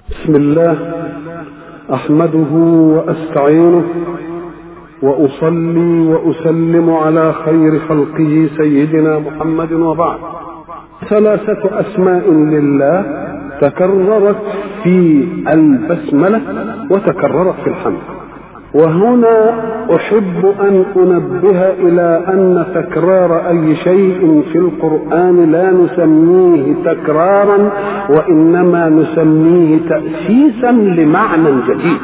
بسم الله احمده واستعينه واصلي واسلم على خير خلقه سيدنا محمد وبعد ثلاثه اسماء لله تكررت في البسمله وتكررت في الحمد وهنا احب ان انبه الى ان تكرار اي شيء في القران لا نسميه تكرارا وانما نسميه تاسيسا لمعنى جديد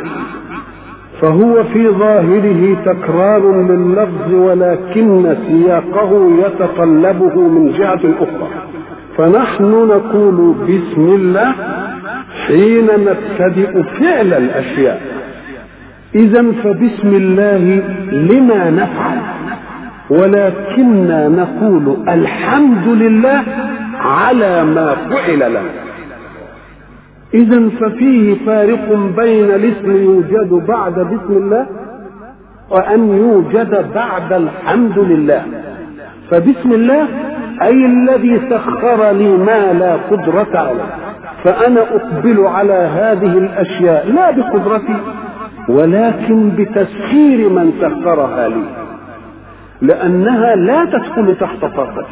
فهو في ظاهره تكرار لللفظ ولكن سياقه يتطلبه من جهه اخرى فنحن نقول بسم الله حين نبتدئ فعل الاشياء اذا فبسم الله لما نفعل ولكننا نقول الحمد لله على ما فعل له اذا ففيه فارق بين الاسم يوجد بعد بسم الله وان يوجد بعد الحمد لله فبسم الله اي الذي سخر لي ما لا قدره عليه فانا اقبل على هذه الاشياء لا بقدرتي ولكن بتسخير من سخرها لي لأنها لا تدخل تحت طاقتي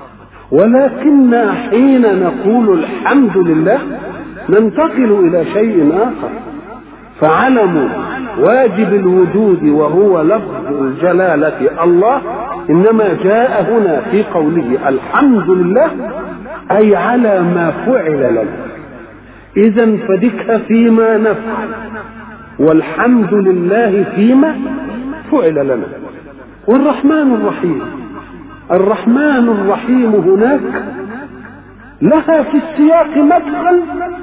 ولكن حين نقول الحمد لله ننتقل إلى شيء آخر فعلم واجب الوجود وهو لفظ الجلالة الله إنما جاء هنا في قوله الحمد لله أي على ما فعل لنا إذا فدك فيما نفعل والحمد لله فيما فعل لنا والرحمن الرحيم الرحمن الرحيم هناك لها في السياق مدخل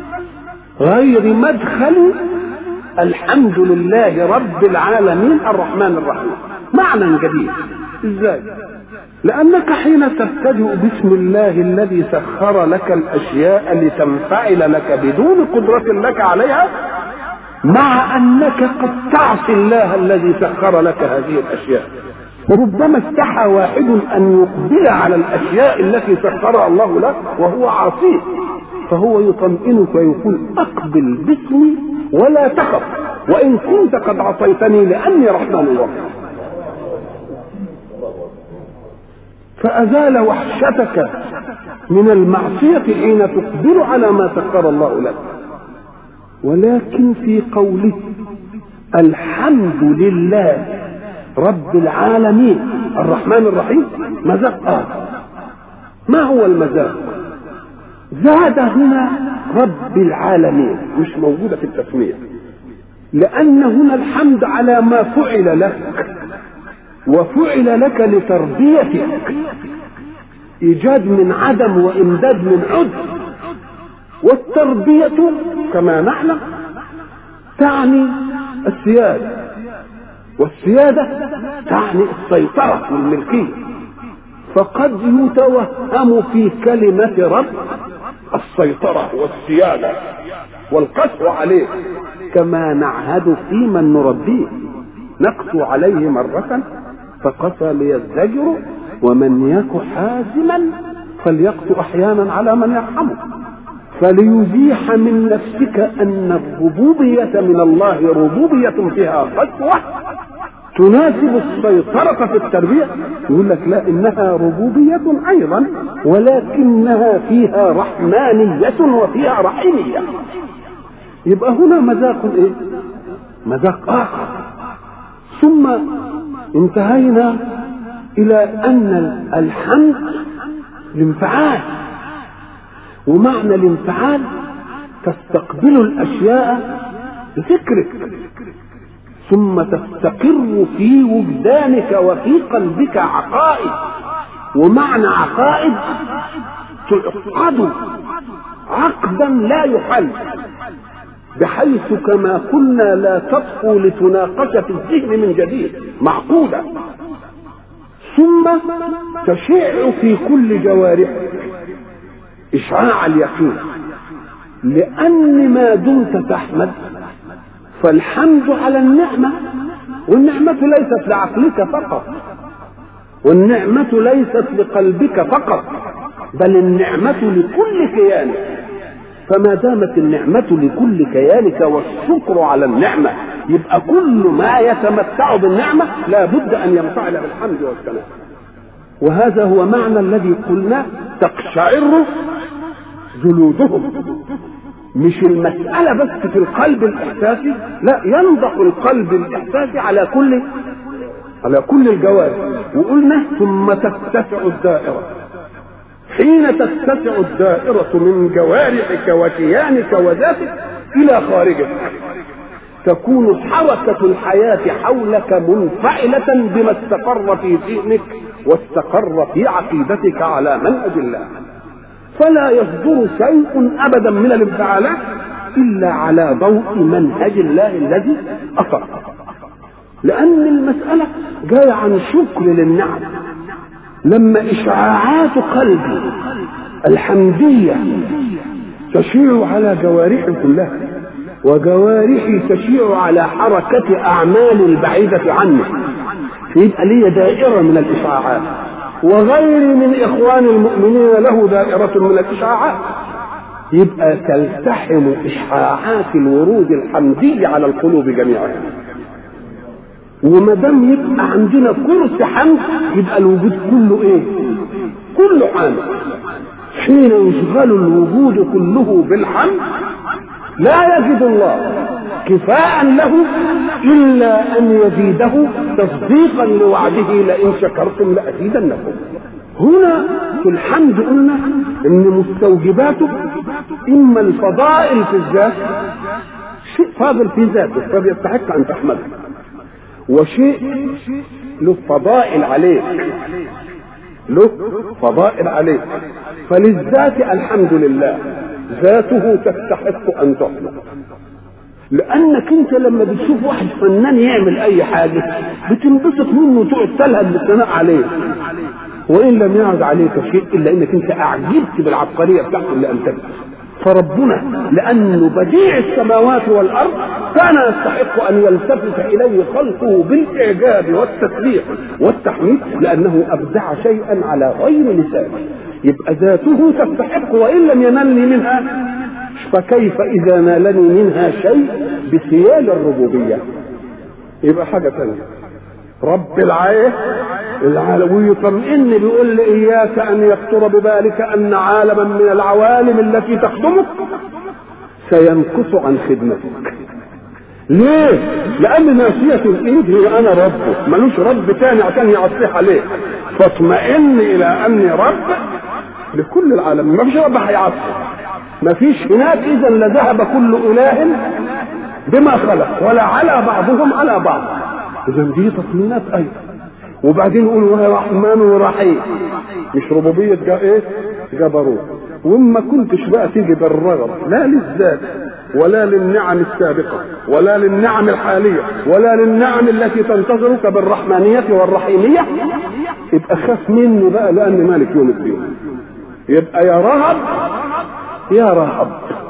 غير مدخل الحمد لله رب العالمين الرحمن الرحيم معنى جديد ازاي لانك حين تبتدئ بسم الله الذي سخر لك الاشياء لتنفعل لك بدون قدره لك عليها مع انك قد تعصي الله الذي سخر لك هذه الاشياء وربما استحى واحد ان يقبل على الاشياء التي سخرها الله له وهو عاصيه فهو يطمئنك ويقول اقبل باسمي ولا تخف وان كنت قد عصيتني لاني رحمن رحيم فازال وحشتك من المعصيه حين تقبل على ما سخر الله لك ولكن في قوله الحمد لله رب العالمين الرحمن الرحيم مذاق آخر ما هو المذاق زاد هنا رب العالمين مش موجودة في التسمية لأن هنا الحمد على ما فعل لك وفعل لك لتربيتك إيجاد من عدم وإمداد من عدم والتربية كما نعلم تعني السيادة والسيادة تعني السيطرة والملكية فقد يتوهم في كلمة رب السيطرة والسيادة والقسو عليه كما نعهد في من نربيه نقسو عليه مرة فقسى ليزدجر ومن يك حازما فليقسو أحيانا على من يرحمه فليزيح من نفسك ان الربوبيه من الله ربوبيه فيها قسوه تناسب السيطرة في التربية يقول لك لا إنها ربوبية أيضا ولكنها فيها رحمانية وفيها رحيمية يبقى هنا مذاق إيه؟ مذاق آخر ثم انتهينا إلى أن الحمد الانفعال ومعنى الانفعال تستقبل الاشياء بفكرك ثم تستقر في وجدانك وفي قلبك عقائد ومعنى عقائد تعقد عقدا لا يحل بحيث كما قلنا لا تطفو لتناقش في الذهن من جديد معقوده ثم تشع في كل جوارحك إشعاع اليقين لأن ما دمت تحمد فالحمد على النعمة والنعمة ليست لعقلك فقط والنعمة ليست لقلبك فقط بل النعمة لكل كيانك فما دامت النعمة لكل كيانك والشكر على النعمة يبقى كل ما يتمتع بالنعمة لا بد أن ينفعل بالحمد والثناء وهذا هو معنى الذي قلنا تقشعر جلودهم مش المسألة بس في القلب الإحساسي لا ينضح القلب الإحساسي على كل على كل الجوارح وقلنا ثم تتسع الدائرة حين تتسع الدائرة من جوارحك وكيانك وذاتك إلى خارجك تكون حركة الحياة حولك منفعلة بما استقر في ذهنك واستقر في عقيدتك على منهج الله فلا يصدر شيء أبدا من الانفعالات إلا على ضوء منهج الله الذي أقر لأن المسألة جاية عن شكر للنعم لما إشعاعات قلبي الحمدية تشيع على جوارحي كلها وجوارحي تشيع على حركة أعمال البعيدة عني يبقى لي دائرة من الإشعاعات وغيري من إخوان المؤمنين له دائرة من الإشعاعات يبقى تلتحم إشعاعات الورود الحمدي على القلوب جميعها وما دام يبقى عندنا كرسي حمد يبقى الوجود كله ايه؟ كله حمد حين يشغل الوجود كله بالحمد لا يجد الله كفاء له الا ان يزيده تصديقا لوعده لئن شكرتم لازيدنكم هنا في الحمد قلنا ان مستوجباته اما الفضائل في الذات شيء فاضل في ذاته فبيستحق ان تحمده وشيء له فضائل عليك له فضائل عليك فللذات الحمد لله ذاته تستحق ان تحمد لانك انت لما بتشوف واحد فنان يعمل اي حاجه بتنبسط منه وتقعد تلهب بالثناء عليه وان لم يعد عليك شيء الا انك انت اعجبت بالعبقريه بتاعته اللي انتجته فربنا لأنه بديع السماوات والأرض كان يستحق أن يلتفت إليه خلقه بالإعجاب والتسبيح والتحميد لأنه أبدع شيئا على غير لسانه يبقى ذاته تستحق وإن لم ينلني منها فكيف إذا نالني منها شيء بسيال الربوبية يبقى حاجة ثانية رب العالم العالم ويطمئن بيقول لي اياك ان يخطر ببالك ان عالما من العوالم التي تخدمك سينقص عن خدمتك ليه؟ لأن ناسية الإيد هي أنا ربه، ملوش رب تاني عشان يعصيه عليه، فاطمئن إلى أني رب لكل العالم، ما فيش رب هيعصي. ما فيش هناك إذا لذهب كل إله بما خلق، ولا على بعضهم على بعض. اذا دي تطمينات ايضا وبعدين يقول وهي رحمن ورحيم مش ربوبيه جا ايه جبروت وما كنتش بقى تيجي بالرغب لا للذات ولا للنعم السابقه ولا للنعم الحاليه ولا للنعم التي تنتظرك بالرحمانيه والرحيميه يبقى خاف مني بقى لان مالك يوم الدين يبقى يا رهب يا رهب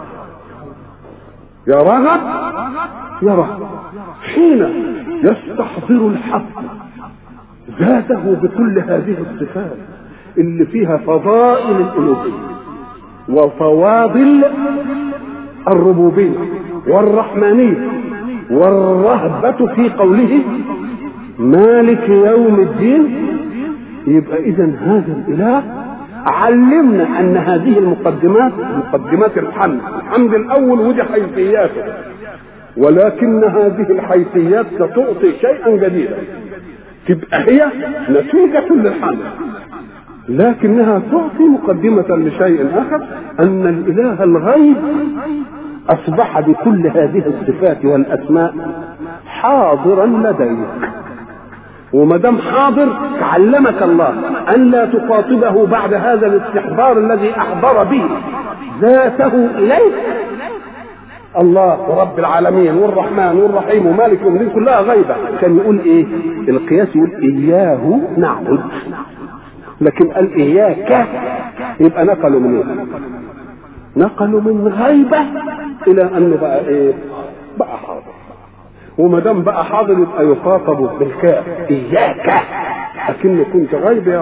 يا رغب يا رهب حين يستحضر الحق ذاته بكل هذه الصفات اللي فيها فضائل الألوهية وفواضل الربوبية والرحمانية والرهبة في قوله مالك يوم الدين يبقى إذا هذا الإله علمنا أن هذه المقدمات مقدمات الحمد الحمد الأول ودي حيثياته ولكن هذه الحيثيات ستعطي شيئا جديدا تبقى هي نتيجة للحمد لكنها تعطي مقدمة لشيء آخر أن الإله الغيب أصبح بكل هذه الصفات والأسماء حاضرا لديك وما دام حاضر علمك الله ان لا تخاطبه بعد هذا الاستحضار الذي احضر به ذاته اليك الله رب العالمين والرحمن والرحيم ومالك يوم الدين كلها غيبه كان يقول ايه القياس يقول اياه نعبد لكن قال اياك يبقى نقلوا من ايه نقلوا من غيبه الى ان بقى ايه بقى حاضر وما دام بقى حاضر يبقى يخاطب بالكاف اياك لكن كنت غيب يا رب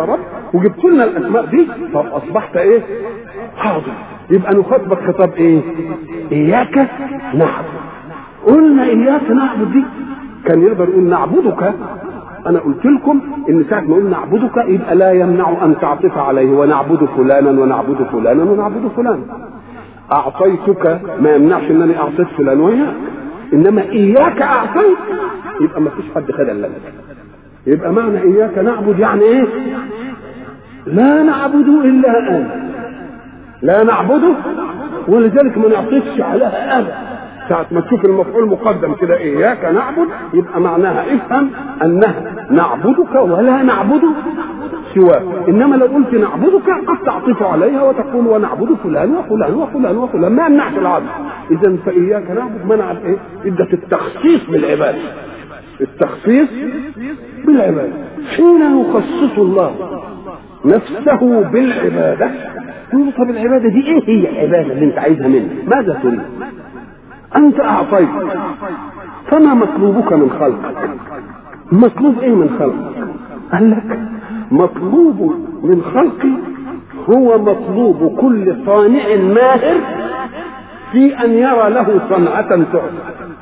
وجبت لنا الاسماء دي طب اصبحت ايه حاضر يبقى نخاطبك خطاب ايه اياك نعبد قلنا اياك نعبد دي كان يقدر يقول نعبدك انا قلت لكم ان ساعه ما قلنا نعبدك يبقى لا يمنع ان تعطف عليه ونعبد فلانا ونعبد فلانا ونعبد فلانا اعطيتك ما يمنعش انني اعطيت فلان وياك انما اياك اعطيت يبقى ما فيش حد خد الا يبقى معنى اياك نعبد يعني ايه لا نعبد الا انت لا نعبده ولذلك ما نعطيكش عليها ابدا ساعة ما تشوف المفعول مقدم كده إياك نعبد يبقى معناها افهم أنها نعبدك ولا نعبد سواك إنما لو قلت نعبدك قد تعطف عليها وتقول ونعبد فلان وفلان وفلان وفلان ما يمنعش العبد إذا فإياك نعبد منع إيه؟ إدة التخصيص بالعبادة التخصيص بالعبادة حين يخصص الله نفسه بالعبادة يقول طب العبادة دي إيه هي العبادة اللي أنت عايزها مني؟ ماذا تريد؟ أنت أعطيت فما مطلوبك من خلقك مطلوب إيه من خلقك قال لك مطلوب من خلقي هو مطلوب كل صانع ماهر في أن يرى له صنعة تعطى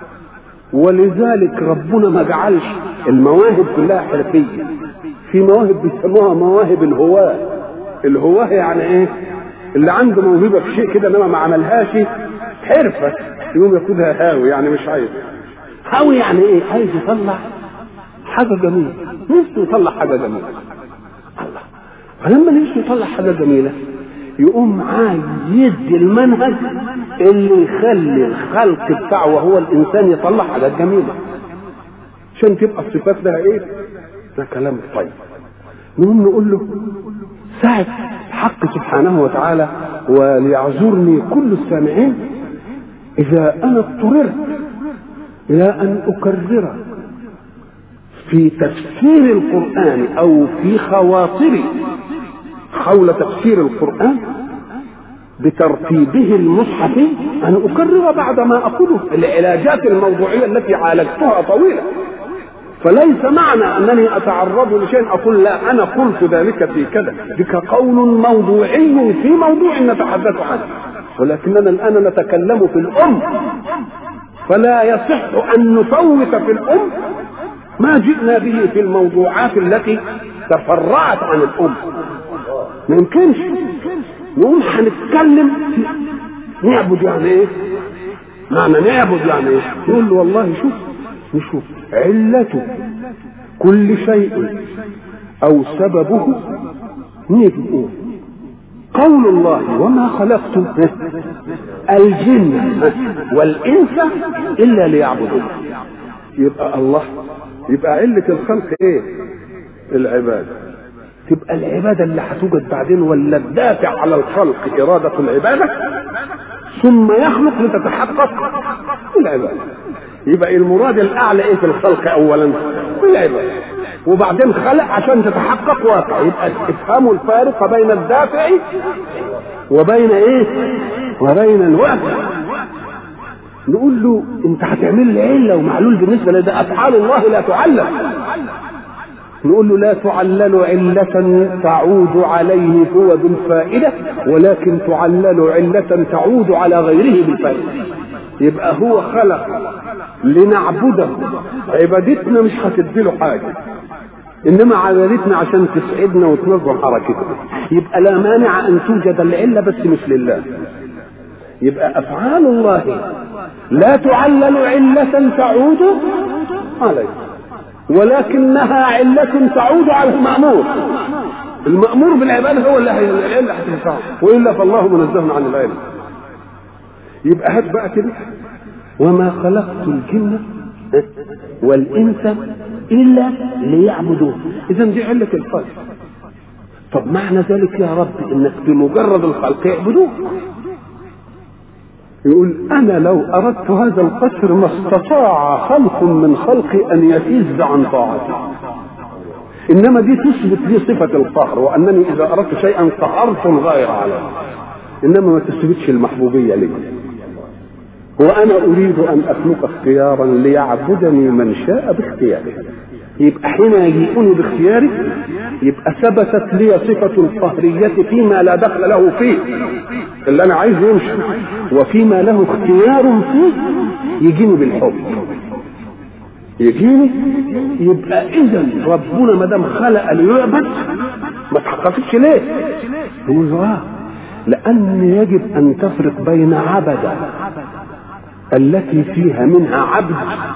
ولذلك ربنا ما جعلش المواهب كلها حرفية في مواهب بيسموها مواهب الهواة الهواة يعني ايه اللي عنده موهبة في شيء كده انما ما عملهاش حرفة يقوم ياخدها هاوي يعني مش عايز هاوي يعني ايه عايز يطلع حاجه جميله نفسه يطلع حاجه جميله الله فلما نفسه يطلع حاجه جميله يقوم عايز يدي المنهج اللي يخلي الخلق بتاعه وهو الانسان يطلع حاجات جميله عشان تبقى الصفات لها ايه؟ ده كلام طيب نقوم نقول له ساعة حق سبحانه وتعالى وليعذرني كل السامعين إذا أنا اضطررت إلى أن أكرر في تفسير القرآن أو في خواطري حول تفسير القرآن بترتيبه المصحفي أن أكرر بعد ما أقوله العلاجات الموضوعية التي عالجتها طويلة فليس معنى أنني أتعرض لشيء أقول لا أنا قلت ذلك في كذا ذلك قول موضوعي في موضوع نتحدث عنه ولكننا الآن نتكلم في الأم فلا يصح أن نفوت في الأم ما جئنا به في الموضوعات التي تفرعت عن الأم ما يمكنش نقوم هنتكلم نعبد يعني ايه؟ معنى نعبد يعني ايه؟ نقول له والله شوف نشوف علة كل شيء أو سببه نيجي قول الله وما خلقت الجن والإنس إلا ليعبدون يبقى الله يبقى علة الخلق إيه؟ العبادة تبقى العبادة اللي هتوجد بعدين ولا الدافع على الخلق إرادة العبادة ثم يخلق لتتحقق العبادة يبقى المراد الأعلى إيه في الخلق أولا العبادة وبعدين خلق عشان تتحقق واقع يبقى افهموا الفارق بين الدافع وبين ايه وبين الواقع نقول له انت هتعمل لي عله ومعلول بالنسبه لده افعال الله لا تعلل نقول له لا تعلل علة تعود عليه هو بالفائدة ولكن تعلل علة تعود على غيره بالفائدة يبقى هو خلق لنعبده عبادتنا مش هتديله حاجة انما عبادتنا عشان تسعدنا وتنظم حركتنا يبقى لا مانع ان توجد العله بس مش لله يبقى افعال الله لا تعلل عله تعود عليه ولكنها علة تعود على المأمور المأمور بالعبادة هو اللي العلة هتنفعه وإلا فالله منزه عن العلم يبقى هات بقى كده وما خلقت الجن والإنس إلا ليعبدون إذا دي علة الخلق طب معنى ذلك يا رب إنك بمجرد الخلق يعبدوك يقول أنا لو أردت هذا القصر ما استطاع خلق من خلقي أن يفز عن طاعتي إنما دي تثبت لي صفة القهر وأنني إذا أردت شيئا قهرت الغير عليه إنما ما تثبتش المحبوبية لي وأنا أريد أن أخلق اختيارا ليعبدني من شاء باختياره يبقى حين يجيئني باختياري يبقى ثبتت لي صفة القهرية فيما لا دخل له فيه اللي أنا عايزه يمشي وفيما له اختيار فيه يجيني بالحب يجيني يبقى إذا ربنا ما دام خلق ليعبد ما تحققتش ليه؟ يقول اه لأن يجب أن تفرق بين عبدة التي فيها منها عبد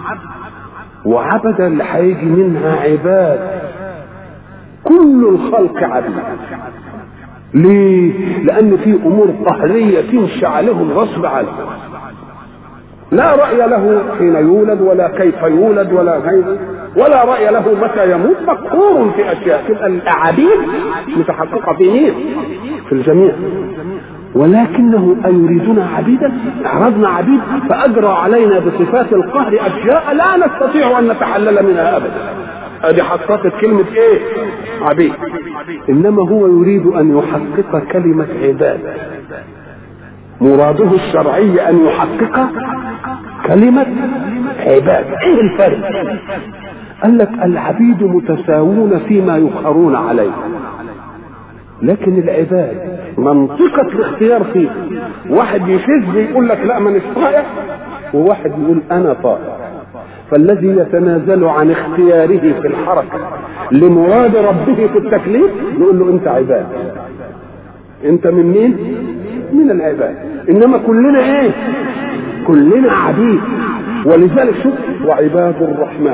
وعبد اللي هيجي منها عباد كل الخلق عبد ليه؟ لأن في أمور قهرية تمشي عليهم غصب عنهم لا رأي له حين يولد ولا كيف يولد ولا غيره ولا رأي له متى يموت مقهور في أشياء تبقى الأعابيد متحققة في مين؟ في الجميع ولكنه أيريدون عبيدا أعرضنا عبيد فأجرى علينا بصفات القهر أشياء لا نستطيع أن نتحلل منها أبدا ادي حطت كلمة ايه عبيد انما هو يريد ان يحقق كلمة عباد مراده الشرعي ان يحقق كلمة عباد ايه الفرق قال لك العبيد متساوون فيما يقهرون عليه لكن العباد منطقة الاختيار فيه واحد يشذ يقول لك لا مانيش طائع وواحد يقول انا طائع فالذي يتنازل عن اختياره في الحركة لمراد ربه في التكليف نقول له انت عباد انت من مين من العباد انما كلنا ايه كلنا عبيد ولذلك شوف وعباد الرحمن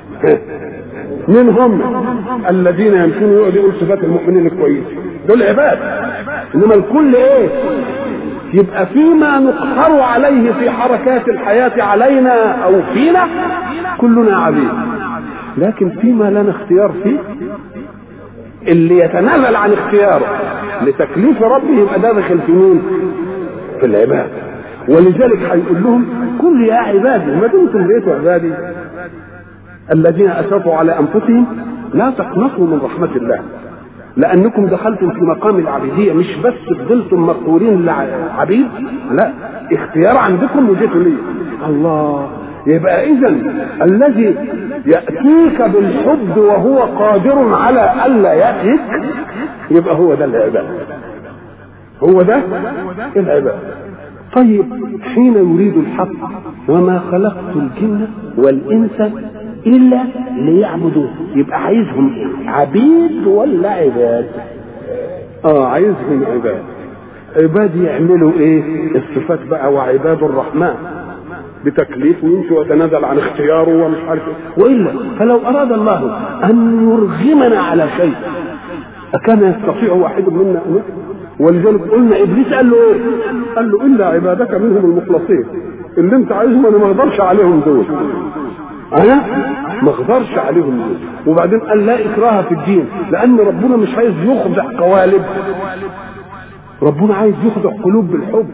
من هم الذين يمكن يقعد يقول صفات المؤمنين الكويسين دول عباد انما الكل ايه يبقى فيما نقهر عليه في حركات الحياة علينا أو فينا كلنا عبيد لكن فيما لنا اختيار فيه اللي يتنازل عن اختياره لتكليف ربه يبقى ده داخل في مين؟ في العباد ولذلك هيقول لهم كل يا عبادي ما دمتم بقيتوا عبادي الذين اسرفوا على انفسهم لا تقنطوا من رحمه الله لانكم دخلتم في مقام العبيديه مش بس فضلتم مقهورين لعبيد لا اختيار عندكم وجيتوا لي الله يبقى اذا الذي ياتيك بالحب وهو قادر على الا ياتيك يبقى هو ده العباد هو ده العباد طيب حين يريد الحق وما خلقت الجن والانس الا ليعبدون يبقى عايزهم ايه عبيد ولا عباد اه عايزهم عباد عباد يعملوا ايه الصفات بقى وعباد الرحمن بتكليف ويمشي ويتنازل عن اختياره ومش عارف ايه والا فلو اراد الله ان يرغمنا على شيء اكان يستطيع واحد منا ان ولذلك قلنا ابليس قال له ايه؟ قال له الا عبادك منهم المخلصين اللي انت عايزهم انا ما اقدرش عليهم دول انا ما اقدرش عليهم دول وبعدين قال لا اكراه في الدين لان ربنا مش عايز يخضع قوالب ربنا عايز يخضع قلوب بالحب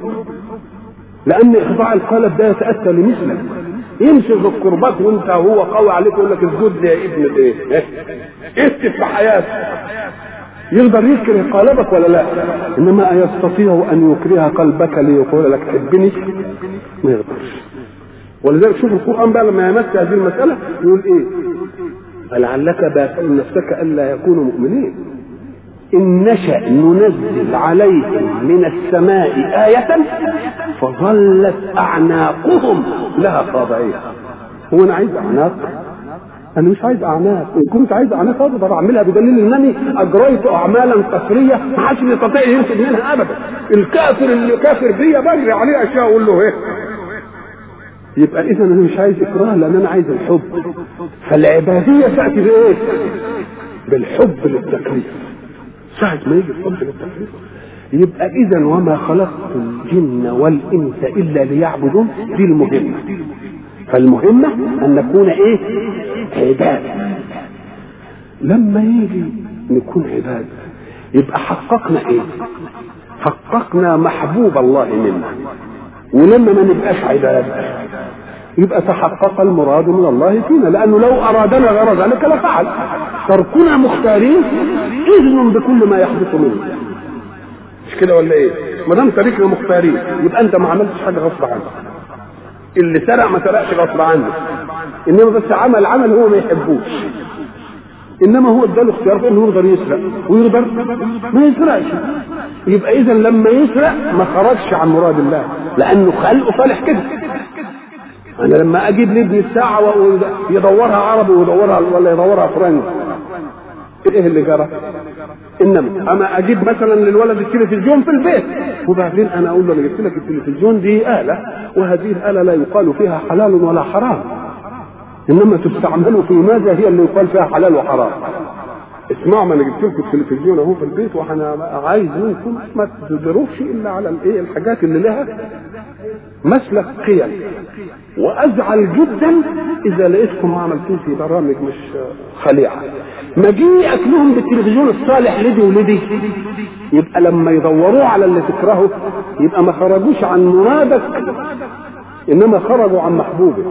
لان اخضاع القالب ده يتاتى لمثلك يمسك القربات وانت هو قوي عليك يقول لك اسجد لي يا ابن الايه؟ اسكت في حياتك يقدر يكره قالبك ولا لا انما يستطيع ان يكره قلبك ليقول لك حبني ما يقدرش ولذلك شوف القران بقى لما يمس هذه المساله يقول ايه فلعلك باخع نفسك الا يكونوا مؤمنين ان نشا ننزل عليهم من السماء ايه فظلت اعناقهم لها خاضعين هو انا عايز اعناق انا مش عايز اعناق ان كنت عايز اعناق اقدر اعملها بدليل انني اجريت اعمالا كفريه ما حدش يستطيع ينتج منها ابدا الكافر اللي كافر بيا بجري عليه اشياء اقول له ايه يبقى اذا انا مش عايز اكراه لان انا عايز الحب فالعباديه تاتي بايه بالحب للتكليف ساعة ما يجي الحب للتكليف يبقى اذا وما خلقت الجن والانس الا ليعبدون دي المهمه فالمهمة أن نكون إيه؟ عباد. لما يجي نكون عباد يبقى حققنا إيه؟ حققنا محبوب الله منا. ولما ما نبقاش عباد يبقى تحقق المراد من الله فينا لأنه لو أرادنا غير ذلك لفعل. تركنا مختارين إذن بكل ما يحدث منه. مش كده ولا إيه؟ ما دام تركنا مختارين يبقى أنت ما عملتش حاجة غصب عنك. اللي سرق ما سرقش غصب عنه انما بس عمل عمل هو ما يحبوش انما هو اداله اختيار في انه يقدر يسرق ويقدر ما يسرقش يبقى اذا لما يسرق ما خرجش عن مراد الله لانه خلقه صالح كده انا لما اجيب لابني الساعه ويدورها عربي ويدورها ولا يدورها فرنسي ايه اللي جرى؟ انما اما اجيب مثلا للولد التلفزيون في البيت وبعدين انا اقول له انا جبت لك التلفزيون دي اله وهذه الاله لا يقال فيها حلال ولا حرام انما تستعمل في ماذا هي اللي يقال فيها حلال وحرام اسمعوا ما انا جبت لكم التلفزيون اهو في البيت وانا عايز منكم ما تدروش الا على الايه الحاجات اللي لها مسلك قيم وازعل جدا اذا لقيتكم ما عملتوش في برامج مش خليعه مجيئك لهم بالتلفزيون الصالح لدي ولدي يبقى لما يدوروه على اللي تكرهه يبقى ما خرجوش عن مرادك انما خرجوا عن محبوبك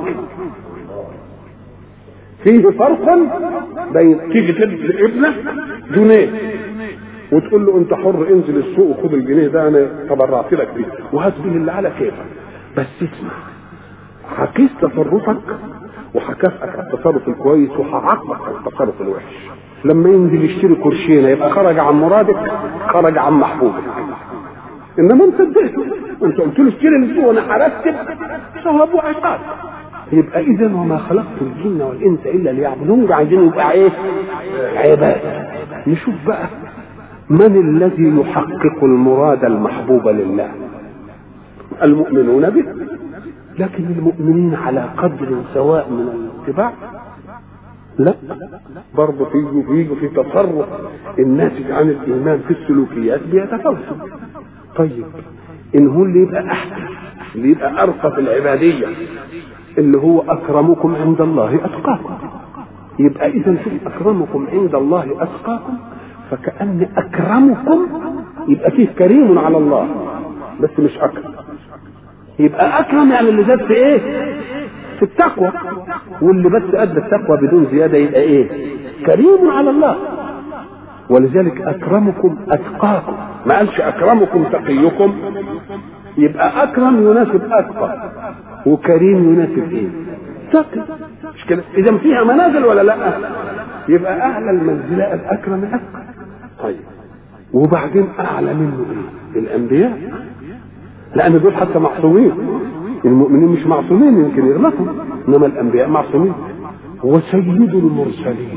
فيه فرق بين تيجي تدي لابنك جنيه وتقول له انت حر انزل السوق وخد الجنيه ده انا تبرعت لك بيه وهات به اللي على كيفك بس اسمع هقيس تصرفك وهكافئك على التصرف الكويس وهعاقبك على التصرف الوحش لما ينزل يشتري كرشينه يبقى خرج عن مرادك خرج عن محبوبك انما انت اديته انت قلت له اشتري السوق وانا هرتب ثواب وعقاب يبقى اذا وما خلقت الجن والانس الا ليعبدون عايزين يبقى ايه عباد نشوف بقى من الذي يحقق المراد المحبوب لله المؤمنون به لكن المؤمنين على قدر سواء من الاتباع لا برضه في في في تصرف الناتج عن الايمان في السلوكيات بيتفاوتوا طيب ان هو اللي يبقى احسن اللي يبقى ارقى في العباديه اللي هو اكرمكم عند الله اتقاكم يبقى اذا شوف اكرمكم عند الله اتقاكم فكأن اكرمكم يبقى فيه كريم على الله بس مش اكرم يبقى اكرم يعني اللي زاد في ايه في التقوى واللي بس ادى التقوى بدون زياده يبقى ايه كريم على الله ولذلك اكرمكم اتقاكم ما قالش اكرمكم تقيكم يبقى اكرم يناسب اتقى وكريم يناسب ايه تقي مش كده اذا فيها منازل ولا لا يبقى اعلى المنزله الاكرم الاتقى طيب وبعدين اعلى منه ايه الانبياء لان دول حتى معصومين المؤمنين مش معصومين يمكن يغلطوا انما الانبياء معصومين وسيد المرسلين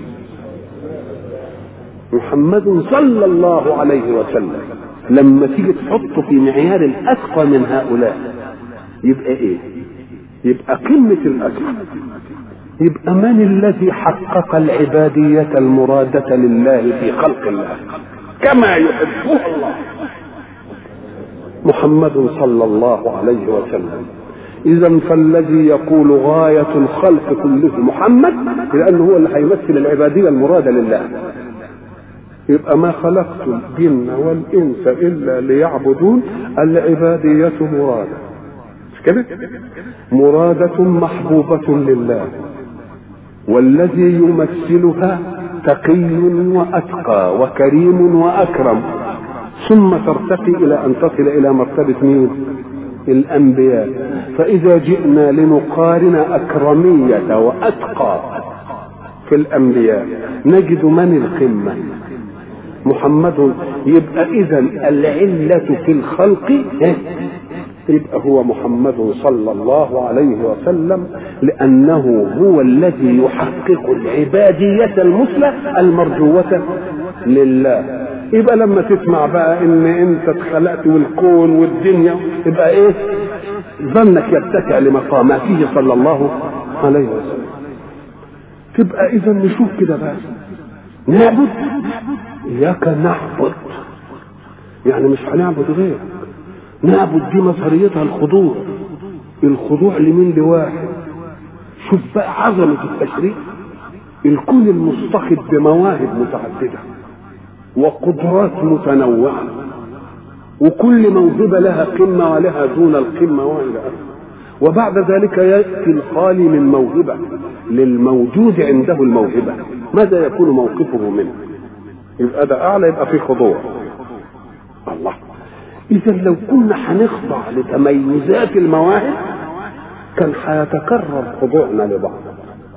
محمد صلى الله عليه وسلم لما تيجي تحطه في معيار الاتقى من هؤلاء يبقى ايه يبقى قمه الاتقى يبقى من الذي حقق العبادية المرادة لله في خلق الله كما يحبه الله محمد صلى الله عليه وسلم اذا فالذي يقول غاية الخلق كله محمد لانه هو اللي هيمثل العبادية المرادة لله يبقى ما خلقت الجن والانس الا ليعبدون العبادية مرادة مش كده مرادة محبوبة لله والذي يمثلها تقي واتقى وكريم واكرم ثم ترتقي الى ان تصل الى مرتبه مين الانبياء فاذا جئنا لنقارن اكرميه واتقى في الانبياء نجد من القمه محمد يبقى اذا العله في الخلق يبقى هو محمد صلى الله عليه وسلم لأنه هو الذي يحقق العبادية المثلى المرجوة لله يبقى لما تسمع بقى ان انت اتخلقت والكون والدنيا يبقى ايه ظنك يرتفع لمقاماته صلى الله عليه وسلم تبقى اذا نشوف كده بقى نعبد اياك نعبد يعني مش هنعبد غيرك نعبد دي مظهريتها الخضوع الخضوع لمين لواحد شوف بقى عظمة التشريع الكون المصطخب بمواهب متعددة وقدرات متنوعة وكل موهبة لها قمة ولها دون القمة وإلى آخره وبعد ذلك يأتي الخالي من موهبة للموجود عنده الموهبة ماذا يكون موقفه منه يبقى ده أعلى يبقى في خضوع الله إذا لو كنا هنخضع لتميزات المواهب كان هيتكرر خضوعنا لبعض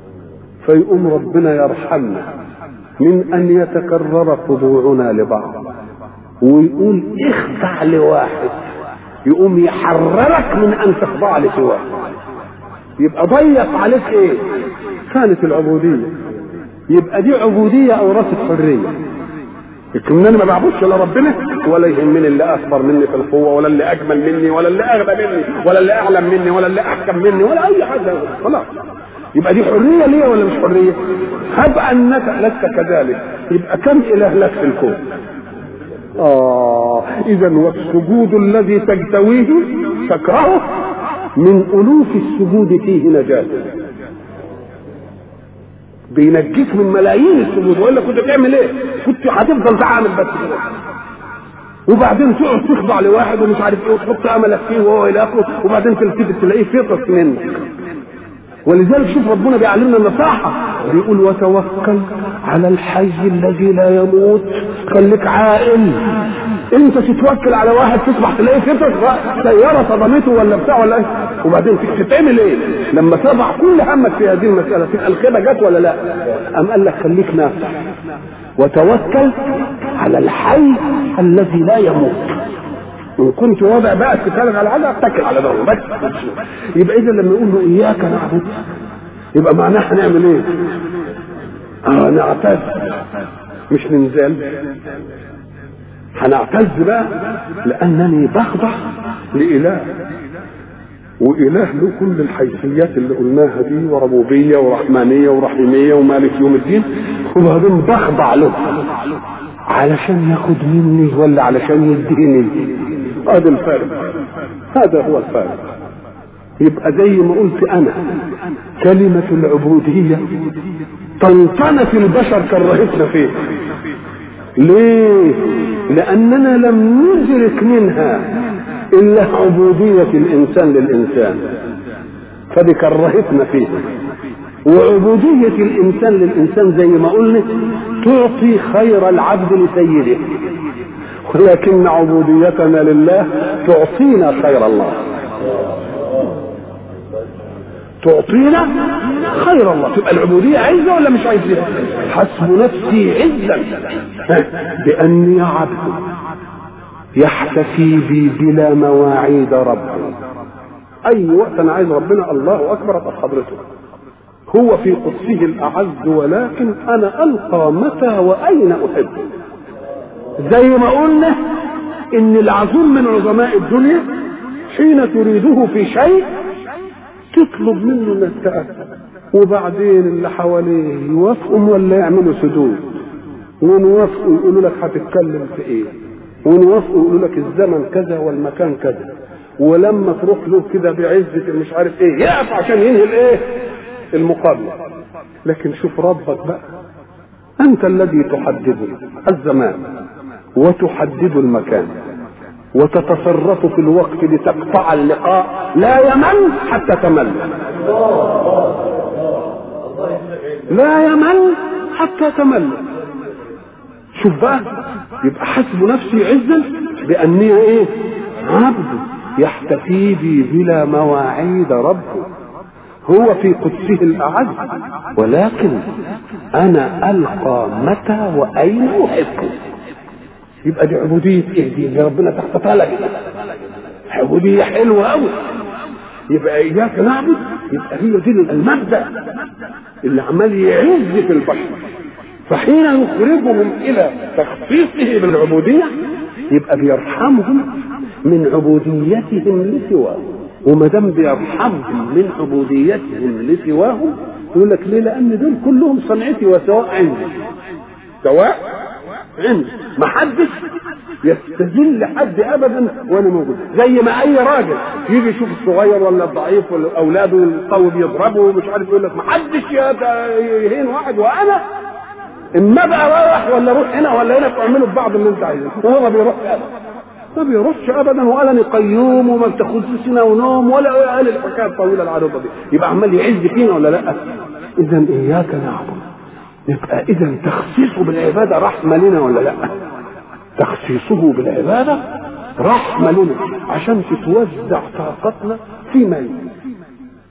فيقوم ربنا يرحمنا من ان يتكرر خضوعنا لبعض ويقول اخضع لواحد يقوم يحررك من ان تخضع لسواه يبقى ضيق عليك ايه كانت العبوديه يبقى دي عبوديه اورثت حريه لكن انا ما بعبدش الا ربنا ولا يهمني اللي اكبر مني في القوه ولا اللي اجمل مني ولا اللي اغبى مني ولا اللي اعلم مني ولا اللي احكم مني ولا اي حاجه خلاص يبقى دي حريه ليه ولا مش حريه؟ هب انك لست كذلك يبقى كم اله لك في الكون؟ اه اذا والسجود الذي تجتويه تكرهه من الوف السجود فيه نجاه بينجيك من ملايين السجود والا كنت تعمل ايه؟ كنت هتفضل تعمل بس كده وبعدين تقعد تخضع لواحد ومش عارف ايه وتحط املك فيه وهو الى اخره وبعدين تلتفت تلاقيه فطس منك ولذلك شوف ربنا بيعلمنا النصاحة بيقول وتوكل على الحي الذي لا يموت خليك عاقل انت تتوكل على واحد تصبح تلاقيه فطر سيارة صدمته ولا بتاع ولا ايه وبعدين تتعمل ايه لما تضع كل همك في هذه المسألة تبقى الخيبة جت ولا لا أم قال لك خليك نافع وتوكل على الحي الذي لا يموت ان كنت وضع بقى اتكالك على حاجه اتكل على ده بس يبقى اذا لما يقول له اياك نعبد يبقى معناه هنعمل ايه؟ اه نعتز مش ننزل هنعتز بقى لانني بخضع لاله وإله له كل الحيثيات اللي قلناها دي وربوبية ورحمانية ورحيمية ومالك يوم الدين وبعدين بخضع له علشان ياخد مني ولا علشان يديني هذا الفارق هذا هو الفارق يبقى زي ما قلت انا كلمة العبودية طنطنة البشر كرهتنا فيه ليه لاننا لم ندرك منها الا عبودية الانسان للانسان فدي كرهتنا فيه وعبودية الإنسان للإنسان زي ما قلنا تعطي خير العبد لسيده ولكن عبوديتنا لله تعطينا خير الله تعطينا خير الله تبقى العبودية عزة ولا مش عزة حسب نفسي عزا بأني عبد يحتفي بي بلا مواعيد ربي أي وقت أنا عايز ربنا الله أكبر أبقى حضرته هو في قدسه الأعز ولكن أنا ألقى متى وأين أحب زي ما قلنا إن العظيم من عظماء الدنيا حين تريده في شيء تطلب منه انك تأكد وبعدين اللي حواليه يوافقوا ولا يعملوا سدود ونوافقوا يقولوا لك هتتكلم في ايه ونوافقوا يقولوا لك الزمن كذا والمكان كذا ولما تروح له كده بعزة مش عارف ايه يقف عشان ينهي الايه المقابلة لكن شوف ربك بقى انت الذي تحدد الزمان وتحدد المكان وتتصرف في الوقت لتقطع اللقاء لا يمل حتى تمل لا يمل حتى تمل شوف بقى يبقى حسب نفسي عزا بأني ايه عبد يحتفي بي بلا مواعيد ربه هو في قدسه الأعز ولكن أنا ألقى متى وأين أحبه يبقى دي عبودية ايه دي اللي ربنا تحتها لك عبودية حلوة أوي يبقى إياك نعبد يبقى هي دي المبدأ اللي عمال يعز في البشر فحين يخرجهم إلى تخصيصه بالعبودية يبقى بيرحمهم من عبوديتهم لسواه وما دام بيرحمهم من عبوديتهم لسواهم يقول لك ليه؟ لأن دول كلهم صنعتي وسواء عندي سواء عندي ما حدش يستذل حد ابدا وانا موجود زي ما اي راجل يجي يشوف الصغير ولا الضعيف ولا اولاده القوي بيضربه ومش عارف يقول لك ما حدش يهين واحد وانا اما بقى رايح ولا روح هنا ولا هنا تعملوا في بعض اللي انت عايزه وهو ما بيروحش ابدا ما بيروحش ابدا ولا قيوم وما بتاخدش سنه ونوم ولا قال الحكايه الطويله العريضه دي يبقى عمال يعز فينا ولا لا اذا اياك نعبد يبقى اذا تخصيصه بالعباده رحمه لنا ولا لا تخصيصه بالعباده رحمه لنا عشان تتوزع طاقتنا فيما يلي ما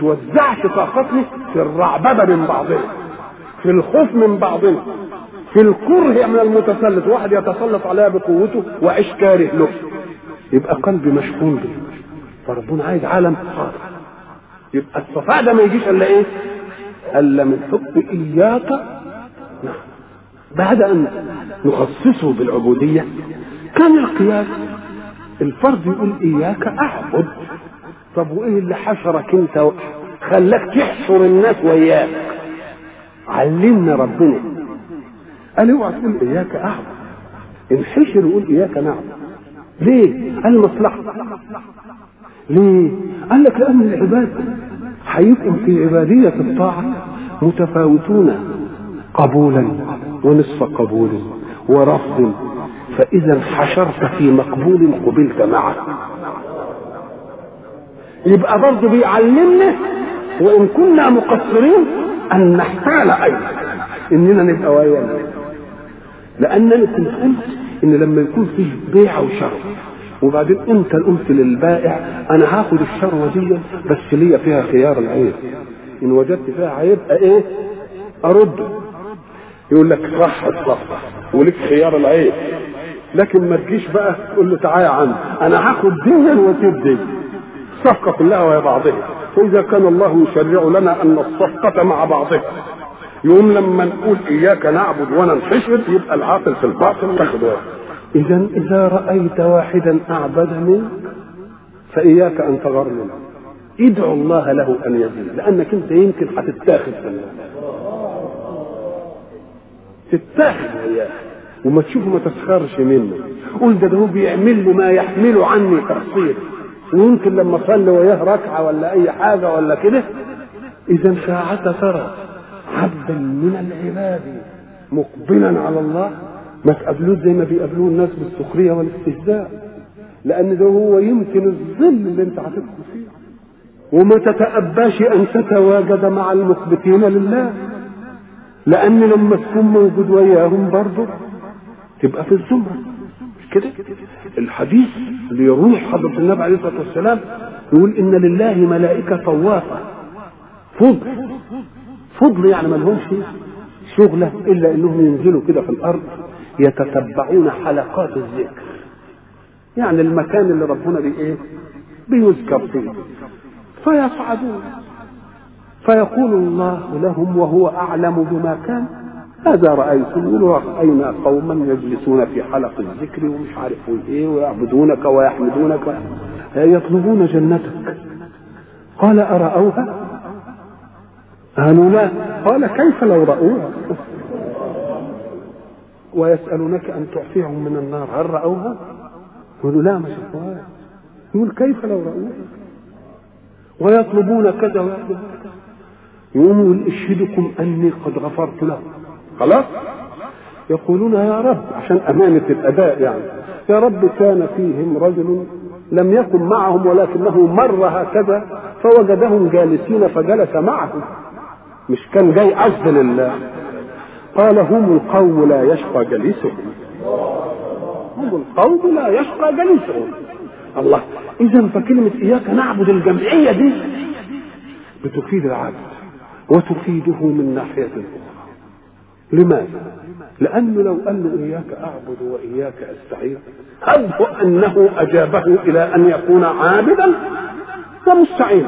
توزعش طاقتنا في الرعببه من بعضنا في الخوف من بعضنا في الكره من المتسلط واحد يتسلط عليها بقوته وعيش كاره له يبقى قلبي مشحون به فربنا عايز عالم صادق يبقى الصفاء ده ما يجيش الا ايه؟ الا من حب اياك نعم بعد ان نخصصه بالعبوديه كان القياس الفرد يقول اياك اعبد طب وايه اللي حشرك انت خلاك تحشر الناس وياك علمنا ربنا قال اوعى تقول اياك اعبد انحشر وقول اياك نعبد ليه؟ قال مصلحة ليه؟ قال لك لأن العباد هيبقوا في عبادية الطاعة متفاوتون قبولا ونصف قبول ورفض فإذا حشرت في مقبول قبلت معه يبقى برضه بيعلمنا وإن كنا مقصرين أن نحتال أيضا إننا نبقى ويانا لأنني كنت قلت إن لما يكون فيه بيع وشراء وبعدين انت قلت للبائع انا هاخد الشروه دي بس ليا فيها خيار العيب ان وجدت فيها عيب ايه ارده يقول لك صح الصفقه ولك خيار العيب لكن ما تجيش بقى تقول له تعالى يا عم انا هاخد دي واسيب دي الصفقه كلها وهي بعضها فاذا كان الله يشرع لنا ان الصفقه مع بعضها يوم لما نقول اياك نعبد وننحشر يبقى العاقل في الباطل تاخد واحد إذا إذا رأيت واحدا أعبد منك فإياك أن تغر منه ادعو الله له أن يزيد لأنك أنت يمكن هتتاخد في الله تتاخد وياه وما تشوفه ما تسخرش منه قول ده هو بيعمل لي ما يحمله عني تقصير ويمكن لما اصلي وياه ركعه ولا اي حاجه ولا كده اذا ساعة ترى عبدا من العباد مقبلا على الله ما تقابلوش زي ما بيقابلوه الناس بالسخريه والاستهزاء لان ده هو يمكن الظل اللي انت هتدخل فيه وما تتأباش ان تتواجد مع المخبتين لله لان لما تكون موجود وياهم برضه تبقى في الزمره كده الحديث اللي يروح حضرة النبي عليه الصلاة والسلام يقول إن لله ملائكة طوافة فضل فضل يعني ما لهمش شغلة إلا إنهم ينزلوا كده في الأرض يتتبعون حلقات الذكر يعني المكان اللي ربنا بي إيه بيذكر فيه فيصعدون فيقول الله لهم وهو أعلم بما كان هذا رأيتم يقولوا رأينا قوما يجلسون في حلق الذكر ومش عارف ايه ويعبدونك ويحمدونك يطلبون جنتك قال أرأوها؟ قالوا لا قال كيف لو رأوها؟ ويسألونك أن تعفيهم من النار هل رأوها؟ يقولوا لا ما شافوها يقول كيف لو رأوها؟ ويطلبون كذا ويطلبون كذا يقوم يقول اشهدكم أني قد غفرت لهم خلاص يقولون يا رب عشان أمانة الأداء يعني يا رب كان فيهم رجل لم يكن معهم ولكنه مر هكذا فوجدهم جالسين فجلس معهم مش كان جاي عز لله قال هم القوم لا يشقى جليسهم هم القوم لا يشقى جليسهم الله اذا فكلمة اياك نعبد الجمعية دي بتفيد العبد وتفيده من ناحية أخرى لماذا؟ لأنه لو قال له إياك أعبد وإياك أستعين أبه أنه أجابه إلى أن يكون عابدا ومستعينا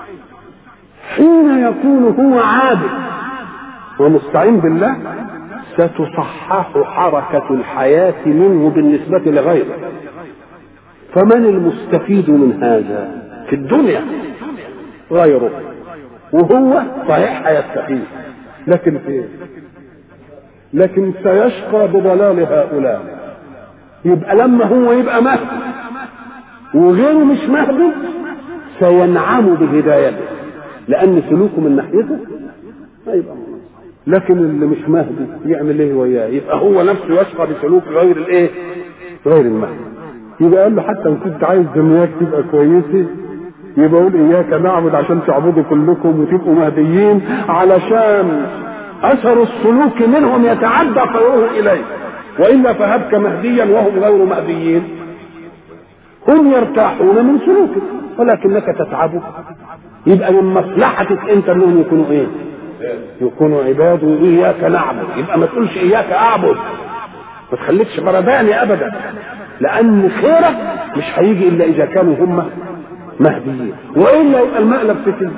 حين يكون هو عابد ومستعين بالله ستصحح حركة الحياة منه بالنسبة لغيره فمن المستفيد من هذا في الدنيا غيره وهو صحيح هيستفيد لكن فين لكن سيشقى بضلال هؤلاء يبقى لما هو يبقى مهدي وغيره مش مهدي سينعم بهدايته لان سلوكه من ناحيته هيبقى لكن اللي مش مهدي يعمل ايه وياه يبقى هو نفسه يشقى بسلوك غير الايه غير المهدي يبقى قال له حتى ان كنت عايز دنياك تبقى كويسه يبقى قول اياك نعبد عشان تعبدوا كلكم وتبقوا مهديين علشان اثر السلوك منهم يتعدى خيره اليه والا فهبك مهديا وهم غير مهديين هم يرتاحون من سلوكك ولكنك تتعب يبقى من مصلحتك انت انهم يكونوا ايه يكونوا عباد واياك نعبد يبقى ما تقولش اياك اعبد ما تخليكش برداني ابدا لان خيرك مش هيجي الا اذا كانوا هم مهديين والا يبقى المقلب فتن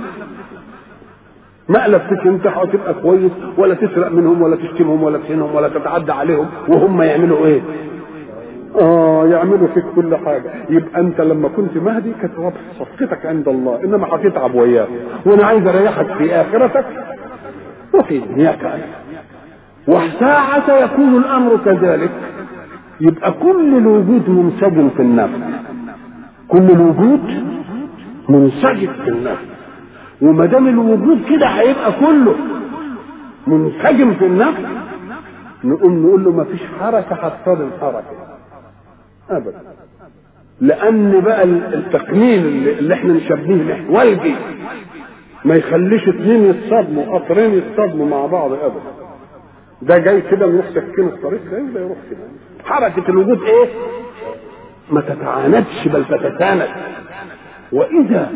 مقلب فتن انت هتبقى كويس ولا تسرق منهم ولا تشتمهم ولا تهينهم ولا تتعدى عليهم وهم يعملوا ايه اه يعملوا فيك كل حاجة يبقى انت لما كنت مهدي كانت واضح صفقتك عند الله انما هتتعب وياه وانا عايز اريحك في اخرتك وفي دنياك أيضا وساعة يكون الامر كذلك يبقى كل الوجود منسجم في النفس كل الوجود منسجم في النفس وما دام الوجود كده هيبقى كله منسجم في النفس نقوم نقول له ما فيش حركه هتصادم حركه ابدا لان بقى التقنين اللي, اللي احنا نشبهه والجي ما يخليش اتنين يتصادموا قطرين يتصادموا مع بعض ابدا ده جاي كده نروح سكين الطريق ده وده يروح كده حركه الوجود ايه ما تتعاندش بل تتساند واذا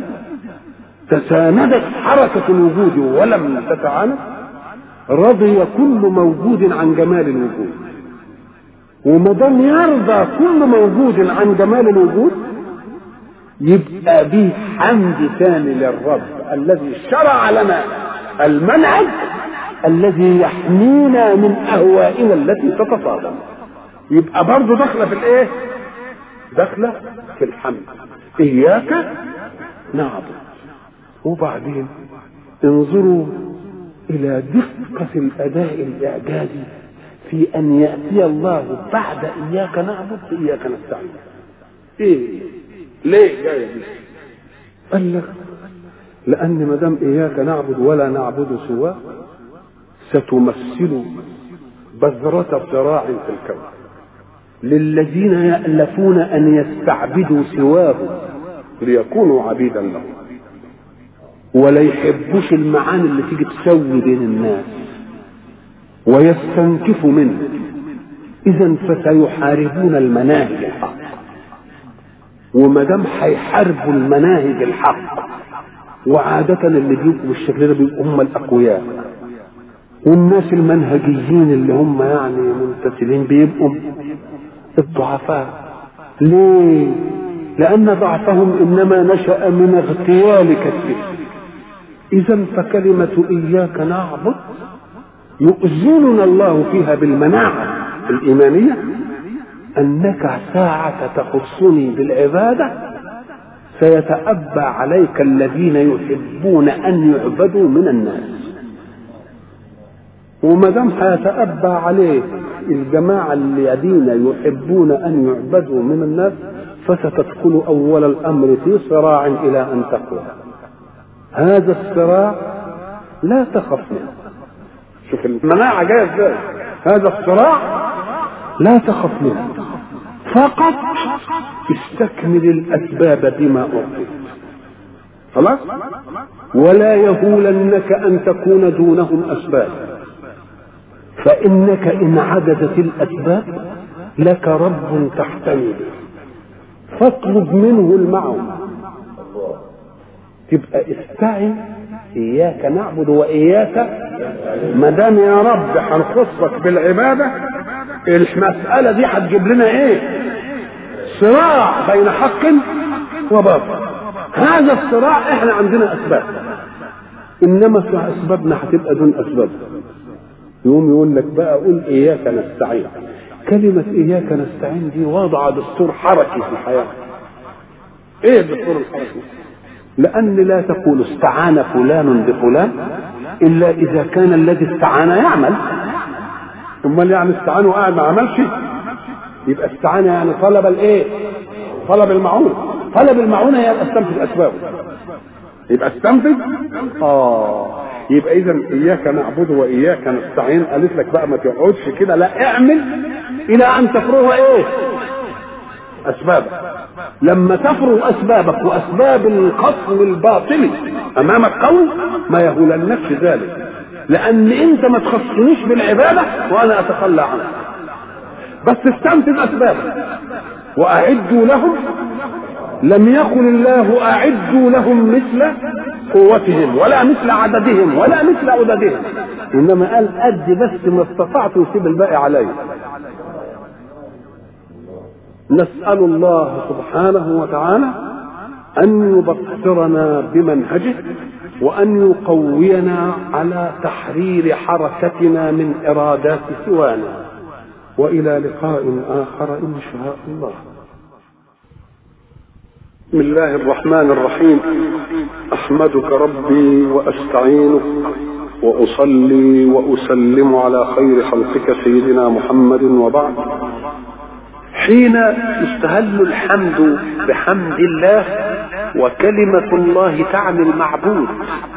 تساندت حركه الوجود ولم تتعاند رضي كل موجود عن جمال الوجود وما دام يرضى كل موجود عن جمال الوجود يبقى به حمد ثاني للرب الذي شرع لنا المنهج الذي يحمينا من اهوائنا التي تتصادم يبقى برضه داخله في الايه؟ داخله في الحمد اياك نعبد وبعدين انظروا الى دقه الاداء الاعجازي في ان ياتي الله بعد اياك نعبد اياك نستعين ايه ليه جاي دي قال لك لان ما دام اياك نعبد ولا نعبد سواه ستمثل بذرة صراع في الكون للذين يألفون أن يستعبدوا سواه ليكونوا عبيدا له ولا يحبوش المعاني اللي تيجي تسوي بين الناس ويستنكفوا منه إذا فسيحاربون المناهج الحق وما دام هيحاربوا المناهج الحق وعادة اللي بيبقوا بالشكل ده بيبقوا هم الأقوياء والناس المنهجيين اللي هم يعني ممتثلين بيبقوا الضعفاء ليه؟ لأن ضعفهم إنما نشأ من اغتيال كثير إذا فكلمة إياك نعبد يؤذننا الله فيها بالمناعة الإيمانية أنك ساعة تخصني بالعبادة سيتأبى عليك الذين يحبون أن يعبدوا من الناس وما دام هيتأبى عليك الجماعة الذين يحبون أن يعبدوا من الناس فستدخل أول الأمر في صراع إلى أن تقوى هذا الصراع لا تخف منه شوف المناعة جاية ازاي هذا الصراع لا تخف منه فقط استكمل الأسباب بما أعطيت خلاص ولا يهولنك أن تكون دونهم أسباب فإنك إن عددت الأسباب لك رب تحتمي به فاطلب منه المعون تبقى استعن إياك نعبد وإياك ما دام يا رب هنخصك بالعبادة المسألة دي هتجيب لنا إيه؟ صراع بين حق وباطل هذا الصراع احنا عندنا أسباب إنما في أسبابنا هتبقى دون أسباب يقوم يقول لك بقى قول إياك نستعين كلمة إياك نستعين دي وضع دستور حركي في الحياة إيه الدستور الحركي؟ لأن لا تقول استعان فلان بفلان إلا إذا كان الذي استعان يعمل أمال يعني استعان وقاعد ما عملش يبقى استعان يعني طلب الإيه؟ طلب المعونة طلب المعونة يبقى استنفذ أسبابه يبقى استنفذ آه يبقى إذا إياك نعبد وإياك نستعين قالت لك بقى ما تقعدش كده لا اعمل إلى أن تفرغ إيه؟ أسبابك لما تفرغ اسبابك واسباب الخصم الباطل امامك قوي ما يهولنكش ذلك لان انت ما تخصنيش بالعباده وانا اتخلى عنك بس استنفذ اسبابك واعدوا لهم لم يقل الله أعدوا لهم مثل قوتهم ولا مثل عددهم ولا مثل عددهم إنما قال أد بس ما استطعت ويسيب الباقي علي نسأل الله سبحانه وتعالى أن يبصرنا بمنهجه وأن يقوينا على تحرير حركتنا من إرادات سوانا وإلى لقاء آخر إن شاء الله بسم الله الرحمن الرحيم احمدك ربي واستعينك واصلي واسلم على خير خلقك سيدنا محمد وبعد حين يستهل الحمد بحمد الله وكلمه الله تعني المعبود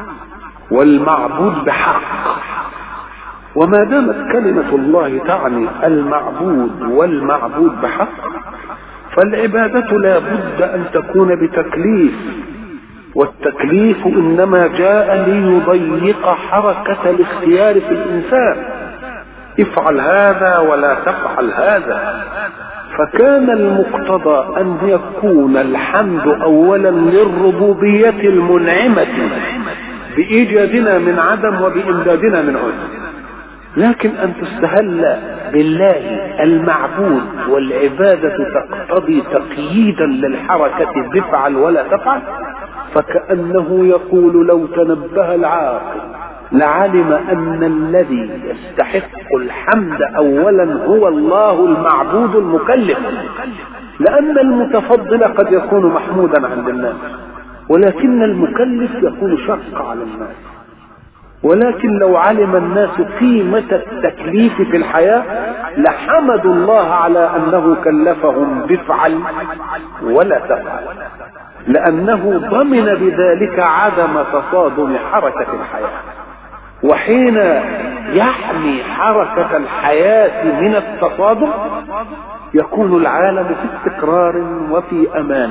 والمعبود بحق وما دامت كلمه الله تعني المعبود والمعبود بحق فالعبادة لا بد أن تكون بتكليف والتكليف إنما جاء ليضيق حركة الاختيار في الإنسان افعل هذا ولا تفعل هذا فكان المقتضى أن يكون الحمد أولا للربوبية المنعمة بإيجادنا من عدم وبإمدادنا من عدم لكن أن تستهل بالله المعبود والعبادة تقتضي تقييدا للحركة بفعل ولا تفعل فكأنه يقول لو تنبه العاقل لعلم أن الذي يستحق الحمد أولا هو الله المعبود المكلف لأن المتفضل قد يكون محمودا عند الناس ولكن المكلف يكون شق على الناس ولكن لو علم الناس قيمة التكليف في الحياة لحمدوا الله على أنه كلفهم بفعل ولا تفعل لأنه ضمن بذلك عدم تصادم حركة الحياة وحين يحمي حركة الحياة من التصادم يكون العالم في استقرار وفي أمان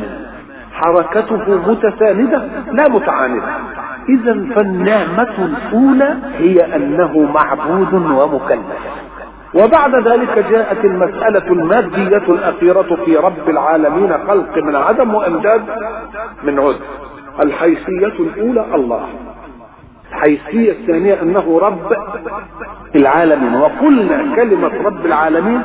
حركته متساندة لا متعاندة إذا فالنعمة الأولى هي أنه معبود ومكلف وبعد ذلك جاءت المسألة المادية الأخيرة في رب العالمين خلق من عدم وإمداد من عد الحيثية الأولى الله الحيثية الثانية أنه رب العالمين وقلنا كلمة رب العالمين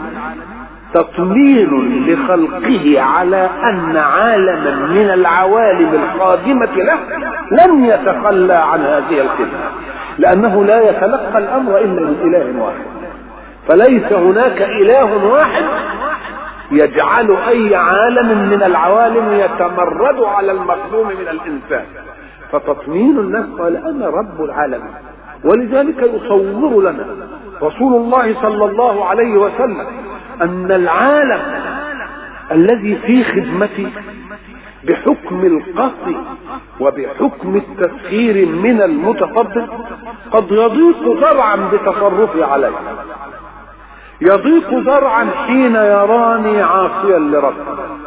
تطمين لخلقه على ان عالما من العوالم القادمة له لن يتخلى عن هذه الخدمة لانه لا يتلقى الامر الا من اله واحد فليس هناك اله واحد يجعل اي عالم من العوالم يتمرد على المظلوم من الانسان فتطمين الناس قال انا رب العالمين ولذلك يصور لنا رسول الله صلى الله عليه وسلم ان العالم الذي في خدمتي بحكم القصد وبحكم التسخير من المتفضل قد يضيق ذرعا بتصرفي عليه يضيق ذرعا حين يراني عاصيا لربي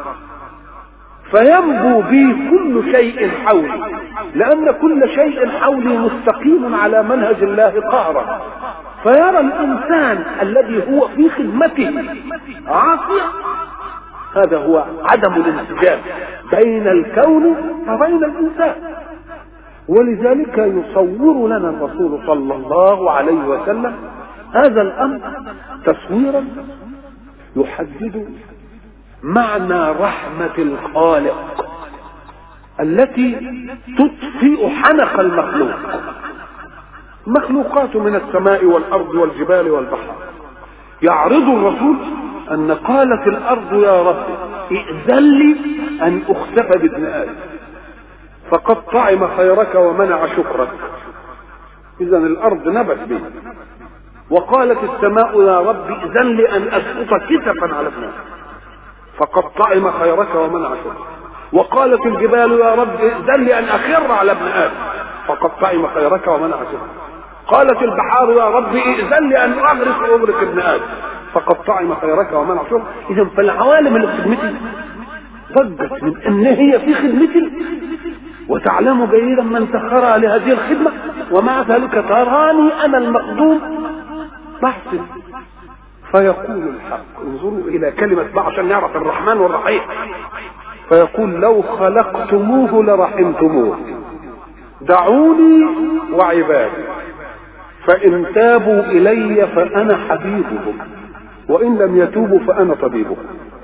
فينبو بي كل شيء حولي لأن كل شيء حولي مستقيم على منهج الله قهرا فيرى الإنسان الذي هو في خدمته عاصيا هذا هو عدم الانسجام بين الكون وبين الإنسان ولذلك يصور لنا الرسول صلى الله عليه وسلم هذا الأمر تصويرا يحدد معنى رحمة الخالق التي تطفئ حنق المخلوق مخلوقات من السماء والأرض والجبال والبحر يعرض الرسول أن قالت الأرض يا رب ائذن لي أن أخسف بابن آدم فقد طعم خيرك ومنع شكرك إذا الأرض نبت به وقالت السماء يا رب ائذن لي أن أسقط كسفا على ابن آدم فقد طعم خيرك ومنع شكرك وقالت الجبال يا رب ائذن لي أن أخر على ابن آدم فقد طعم خيرك ومنع شكرك قالت البحار يا رب ائذن لي ان اغرق واغرق ابن ادم فقد طعم خيرك ومنع شر اذا فالعوالم اللي في خدمتي ضجت من ان هي في خدمتي وتعلم جيدا من سخرها لهذه الخدمه ومع ذلك تراني انا المقدوم بحث فيقول الحق انظروا الى كلمه بقى عشان نعرف الرحمن والرحيم فيقول لو خلقتموه لرحمتموه دعوني وعبادي فإن تابوا إلي فأنا حبيبهم وإن لم يتوبوا فأنا طبيبهم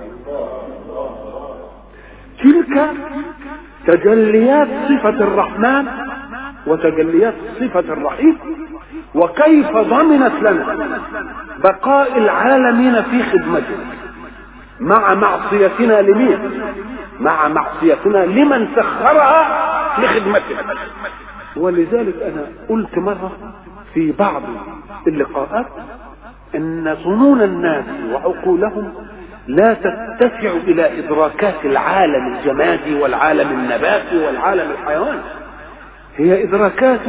تلك تجليات صفة الرحمن وتجليات صفة الرحيم وكيف ضمنت لنا بقاء العالمين في خدمته مع معصيتنا لمين مع معصيتنا لمن سخرها لخدمتنا ولذلك انا قلت مره في بعض اللقاءات ان ظنون الناس وعقولهم لا تتسع الى ادراكات العالم الجمادي والعالم النباتي والعالم الحيواني هي ادراكات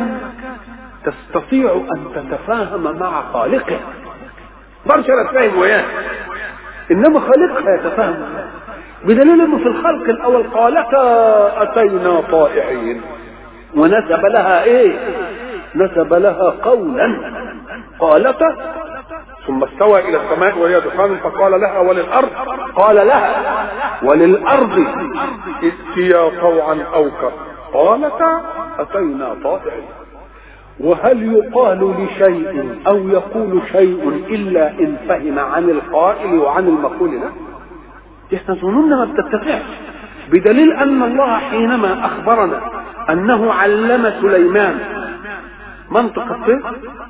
تستطيع ان تتفاهم مع خالقها برشا تفهم وياه انما خالقها يتفاهم بدليل انه في الخلق الاول قالتا اتينا طائعين ونسب لها ايه نسب لها قولا قالتا ثم استوى الى السماء وهي دخان فقال لها وللارض قال لها وللارض ائتيا طوعا او كرها قالتا اتينا طائعين وهل يقال لشيء او يقول شيء الا ان فهم عن القائل وعن المقول له احنا ظنوننا ما بتتفقش بدليل ان الله حينما اخبرنا انه علم سليمان منطق الطير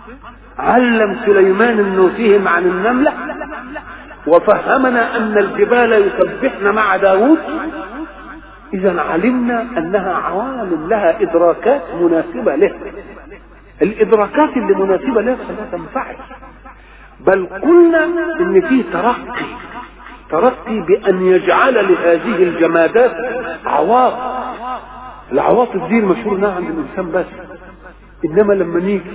علم سليمان انه فهم عن النملة وفهمنا ان الجبال يسبحن مع داود اذا علمنا انها عوالم لها ادراكات مناسبة له الادراكات اللي مناسبة له فلا تنفعل بل قلنا ان فيه ترقي ترقي بان يجعل لهذه الجمادات عواطف العواطف دي المشهور انها عند الانسان بس انما لما نيجي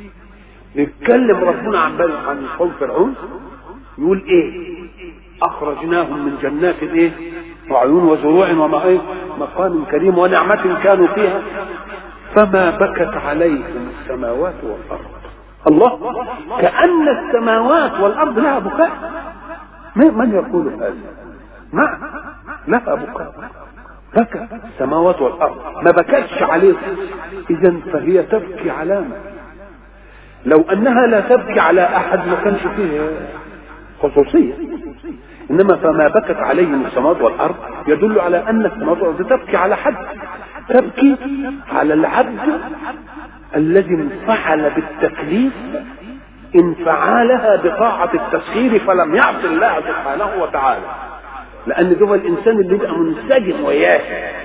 نتكلم ربنا عن بل عن قوم فرعون يقول ايه اخرجناهم من جنات ايه وعيون وزروع وما ايه مقام كريم ونعمة كانوا فيها فما بكت عليهم السماوات والارض الله كأن السماوات والارض لها بكاء من يقول هذا نعم لها بكاء بكى السماوات والارض ما بكتش عليهم اذا فهي تبكي علامه لو انها لا تبكي على احد ما كانش فيه خصوصيه انما فما بكت عليهم السماوات والارض يدل على ان السماوات والارض تبكي على حد تبكي على العبد الذي انفعل بالتكليف انفعالها بطاعة التسخير فلم يعص الله سبحانه وتعالى لأن ده الإنسان اللي يبقى منسجم وياه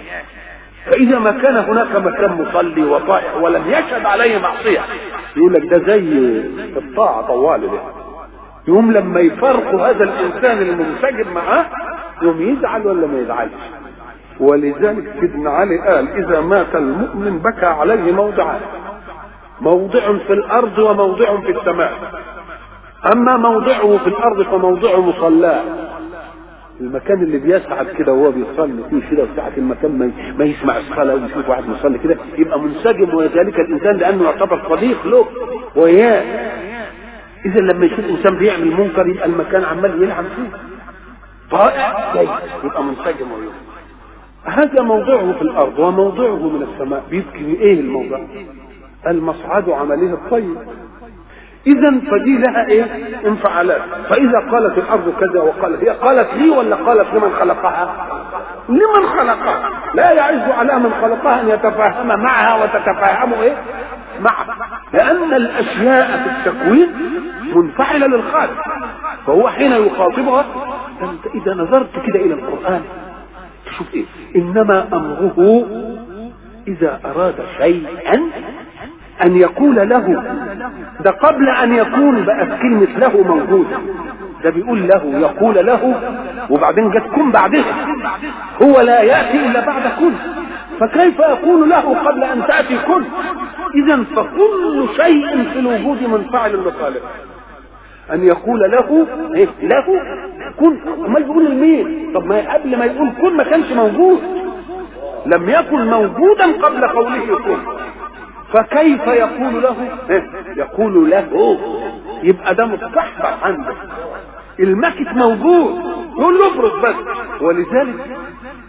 فإذا ما كان هناك مكان مصلي وطائع ولم يشهد عليه معصية يقول لك ده زي الطاعة طوال ده يوم لما يفرقوا هذا الإنسان المنسجم معاه يوم يزعل ولا ما يزعلش ولذلك سيدنا علي قال إذا مات المؤمن بكى عليه موضعان موضع في الأرض وموضع في السماء أما موضعه في الأرض فموضع مصلاه المكان اللي بيسعد كده وهو بيصلي فيه كده وساعة المكان ما, ما يسمع الصلاة ويشوف واحد مصلي كده يبقى منسجم وذلك الإنسان لأنه يعتبر صديق له وياه إذا لما يشوف إنسان بيعمل منكر يبقى المكان عمال يلعب فيه طائع جاي يبقى منسجم وياه هذا موضعه في الأرض وموضعه من السماء بيبكي إيه الموضع؟ المصعد عمله الطيب اذا فدي لها ايه انفعالات فاذا قالت الارض كذا وقالت هي قالت لي ولا قالت لمن خلقها لمن خلقها لا يعز على من خلقها ان يتفاهم معها وتتفاهم ايه معه لان الاشياء في التكوين منفعله للخالق فهو حين يخاطبها انت اذا نظرت كده الى القران تشوف ايه انما امره اذا اراد شيئا ان يقول له ده قبل ان يكون بقت كلمة له موجودة ده بيقول له يقول له وبعدين جت كن بعدها هو لا يأتي إلا بعد كن فكيف يقول له قبل أن تأتي كن إذا فكل شيء في الوجود منفعل لخالق أن يقول له إيه له كن أمال بيقول لمين طب ما قبل ما يقول كن ما كانش موجود لم يكن موجودا قبل قوله كن فكيف يقول له إيه؟ يقول له يبقى ده مستحضر عنده المكت موجود يقول له افرض بس ولذلك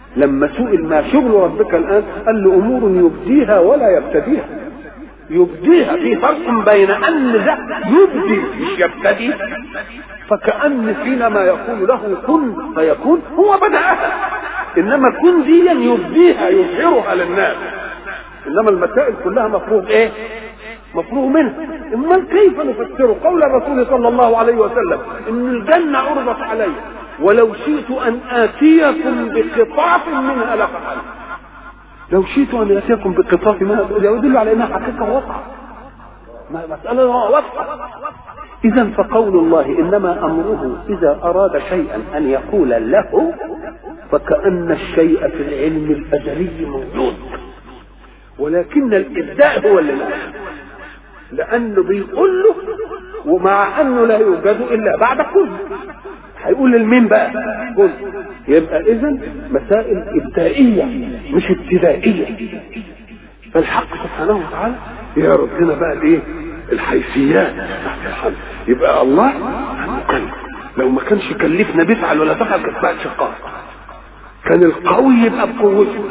لما سئل ما شغل ربك الان قال له امور يبديها ولا يبتديها يبديها في فرق بين ان ده يبدي مش يبتدي فكأن حينما يقول له كن فيكون هو بدأها انما كن دي يبديها يظهرها للناس انما المسائل كلها مفروغ ايه مفروغ منها امال كيف نفسر قول الرسول صلى الله عليه وسلم ان الجنه عرضت علي ولو شئت ان اتيكم بقطاف منها لفعلت لو شئت ان اتيكم بقطاف منها يدل على انها حقيقه واقعه مساله واضحه اذا فقول الله انما امره اذا اراد شيئا ان يقول له فكأن الشيء في العلم الازلي موجود ولكن الابداء هو اللي لا لانه بيقول له ومع انه لا يوجد الا بعد كل هيقول للمين بقى كل يبقى اذا مسائل ابدائيه مش ابتدائيه فالحق سبحانه وتعالى يعرض لنا بقى الايه الحيثيات تحت الحمد يبقى الله مكلف لو ما كانش كلفنا بيفعل ولا تفعل كانت بقت شقاق كان القوي يبقى بقوته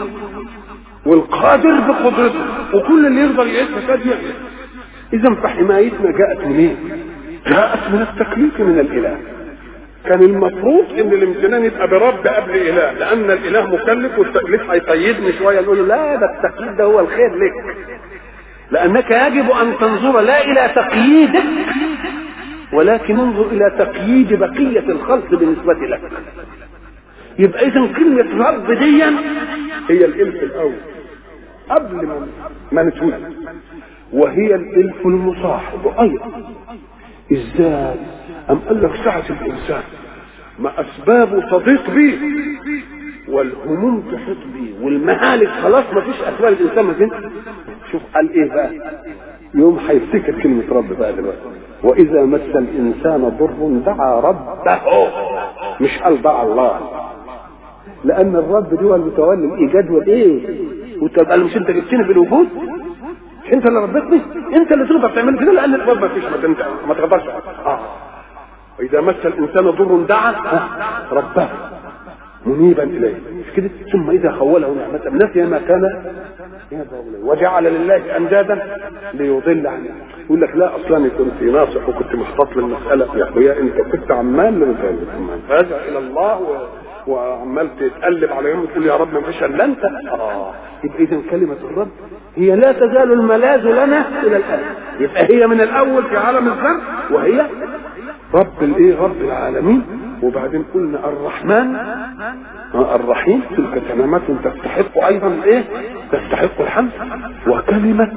والقادر بقدرته وكل اللي يقدر يعيش فساد يعيش اذا فحمايتنا جاءت منين جاءت من التكليف من الاله كان المفروض ان الامتنان يبقى برب قبل اله لان الاله مكلف والتكليف هيقيدني شويه نقول له لا ده التكليف ده هو الخير لك لانك يجب ان تنظر لا الى تقييدك ولكن انظر الى تقييد بقيه الخلق بالنسبه لك يبقى اذا كلمه رب دي هي الالف الاول قبل ما ما نتولد وهي الالف المصاحب ايضا ازاي ام قال لك سعه الانسان ما اسبابه تضيق بيه والهموم تحيط بيه والمهالك خلاص ما فيش اسباب الانسان ما بين شوف قال ايه بقى يوم هيفتكر كلمه رب بقى دلوقتي واذا مس الانسان ضر دعا ربه مش قال دعا الله لان الرب دي هو المتولي الايجاد والايه وتبقى مش انت جبتني في الوجود مش انت اللي ربيتني انت اللي تقدر تعمل كده لان الرب ما فيش ما انت ما تقدرش اه واذا مس الانسان ضر دعا ربه منيبا اليه مش كده ثم اذا خوله نعمه نسي ما كان وجعل لله اندادا ليضل عنه يقول لك لا اصلا كنت ناصح وكنت محتاط للمساله يا اخويا انت كنت عمال فاجع الى الله و... وعمال تتقلب على يوم تقول يا رب ما فيش الا انت اه يبقى اذا كلمه الرب هي لا تزال الملاذ لنا الى الان يبقى هي من الاول في عالم الذر وهي رب الايه رب العالمين وبعدين قلنا الرحمن الرحيم تلك كلمات تستحق ايضا ايه تستحق الحمد وكلمه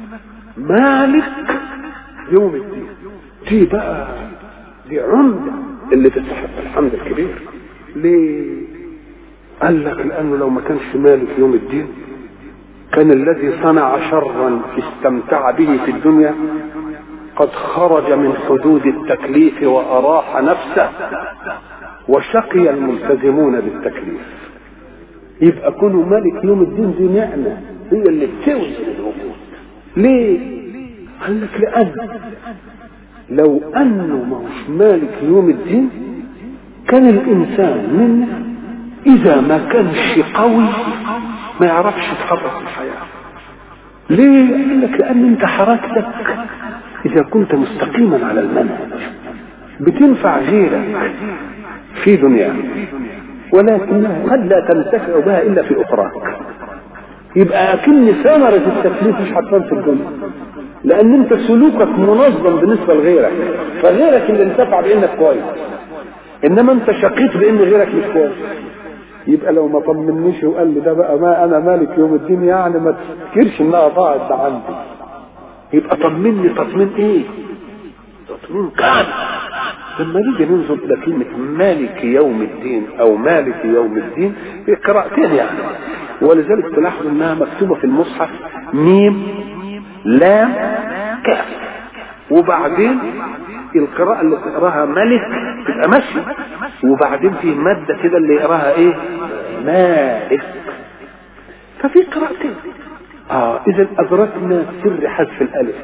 مالك يوم الدين دي بقى دي عمده اللي تستحق الحمد الكبير ليه قال لك لانه لو ما كانش مالك يوم الدين كان الذي صنع شرا استمتع به في الدنيا قد خرج من حدود التكليف واراح نفسه وشقي الملتزمون بالتكليف يبقى كونه مالك يوم الدين دي نعمه هي اللي بتوزن الوجود ليه قال لك لان لو انه ما هوش مالك يوم الدين كان الانسان منا اذا ما كانش قوي ما يعرفش يتحرك في الحياه ليه قال لك لان انت حركتك اذا كنت مستقيما على المنهج بتنفع غيرك في دنياك ولكنها قد لا تنتفع بها الا في اخراك يبقى اكن ثمرة التكليف مش هتبان في الدنيا لان انت سلوكك منظم بالنسبة لغيرك فغيرك اللي انتفع بانك كويس انما انت شقيت بان غيرك مش كويس يبقى لو ما طمنيش وقال لي ده بقى ما انا مالك يوم الدين يعني ما تفكرش انها ضاعت ده عندي يبقى طمني تطمين ايه تطمين كامل لما نيجي ننظر الى كلمة مالك يوم الدين او مالك يوم الدين في قراءتين يعني ولذلك تلاحظوا انها مكتوبة في المصحف ميم لام كاف وبعدين القراءة اللي تقراها ملك تبقى ماشي وبعدين في مادة كده اللي يقراها ايه مالك ففي قراءتين اه اذا ادركنا سر حذف الالف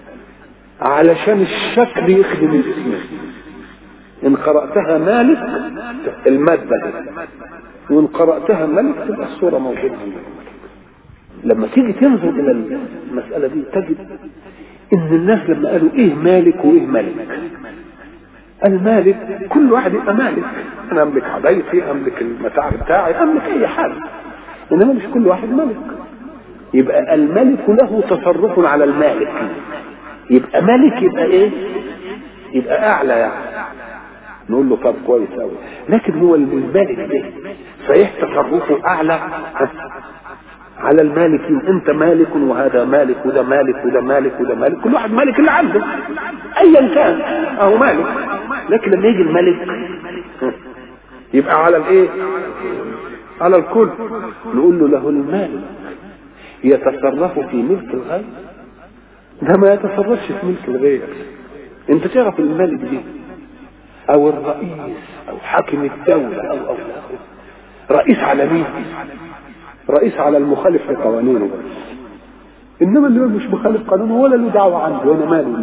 علشان الشكل يخدم الاسم ان قرأتها مالك المادة وان قراتها ملك تبقى الصوره موجوده عندك لما تيجي تنظر الى المساله دي تجد ان الناس لما قالوا ايه مالك وايه ملك المالك كل واحد يبقى مالك انا املك حبايبي املك المتاع بتاعي املك اي حاجه انما مش كل واحد ملك يبقى الملك له تصرف على المالك يبقى ملك يبقى ايه يبقى اعلى يعني نقول له طب كويس قوي لكن هو الملك ده صحيح تصرفه اعلى على المالكين انت مالك وهذا مالك وده مالك وده مالك وده مالك كل واحد مالك اللي عنده ايا كان اهو مالك لكن لما يجي الملك يبقى على الايه على الكل نقول له له المالك يتصرف في ملك الغير ده ما يتصرفش في ملك الغير انت تعرف الملك دي او الرئيس او حاكم الدولة او او رئيس على مين رئيس على المخالف لقوانينه بس انما اللي مش مخالف قانونه ولا له دعوه عنده وانا مالي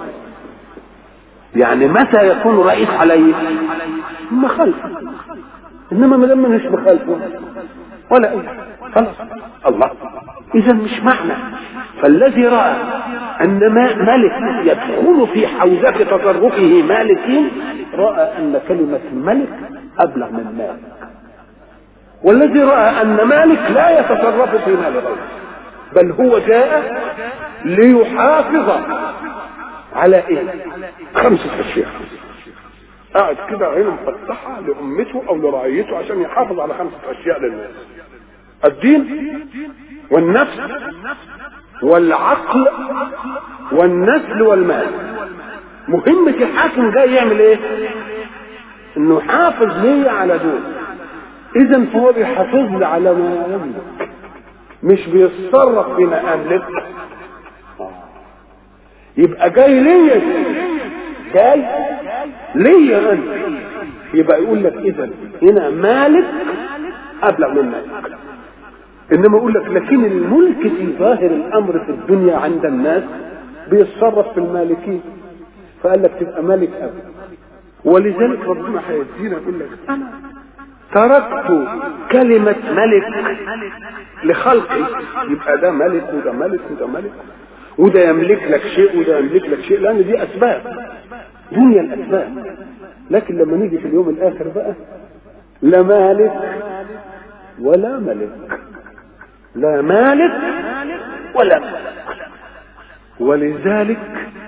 يعني متى يكون رئيس علي مخالف انما ما دام مش مخالفه ولا اي خلاص الله اذا مش معنى فالذي راى ان ملك يدخل في حوزه تصرفه مالكين راى ان كلمه ملك ابلغ من مالك والذي راى ان مالك لا يتصرف في مال غيره بل هو جاء ليحافظ على ايه خمسه اشياء قاعد كده عينه مفتحه لامته او لرعيته عشان يحافظ على خمسه اشياء للناس الدين والنفس والعقل والنسل والمال مهمة الحاكم جاي يعمل ايه؟ انه حافظ لي على دول اذا فهو بيحافظ لي على ما يملك مش بيتصرف فيما املك يبقى جاي ليا جاي ليا انا يبقى يقول لك اذا هنا مالك ابلغ من مالك انما يقول لك لكن الملك في ظاهر الامر في الدنيا عند الناس بيتصرف في المالكين فقال لك تبقى مالك ابدا ولذلك ربنا هيدينا يقول لك انا تركت كلمة ملك لخلقي يبقى ده ملك وده ملك وده ملك وده يملك لك شيء وده يملك لك شيء لان دي اسباب دنيا الاسباب لكن لما نيجي في اليوم الاخر بقى لا مالك ولا ملك لا مالك ولا ملك ولذلك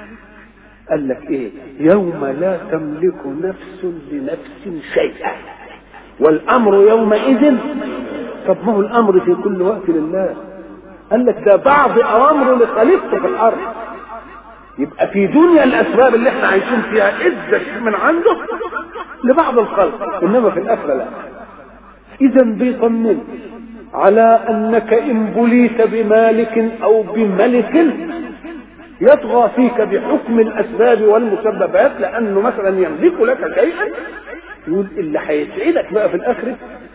قال لك ايه يوم لا تملك نفس لنفس شيئا والامر يومئذ طب ما هو الامر في كل وقت لله قال لك ده بعض اوامره لخليفته في الارض يبقى في دنيا الاسباب اللي احنا عايشين فيها ادى من عنده لبعض الخلق انما في الاخره لا اذا بيطمن على انك ان بليت بمالك او بملك يطغى فيك بحكم الاسباب والمسببات لانه مثلا يملك لك شيئا يقول اللي هيسعدك بقى في الاخره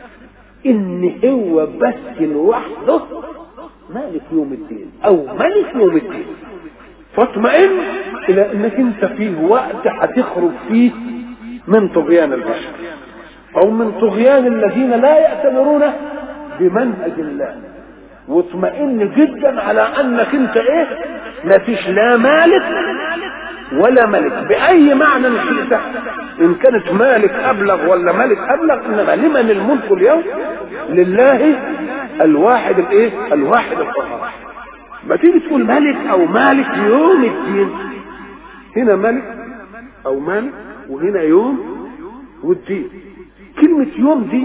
ان هو بس لوحده مالك يوم الدين او ملك يوم الدين فاطمئن الى انك انت فيه وقت هتخرج فيه من طغيان البشر او من طغيان الذين لا يأتمرون بمنهج الله واطمئن جدا على انك انت ايه ما فيش لا مالك ولا ملك باي معنى شئت ان كانت مالك ابلغ ولا ملك ابلغ انما لمن الملك اليوم لله الواحد الايه الواحد القهار ما تيجي تقول ملك او مالك يوم الدين هنا ملك او مالك وهنا يوم والدين كلمة يوم دي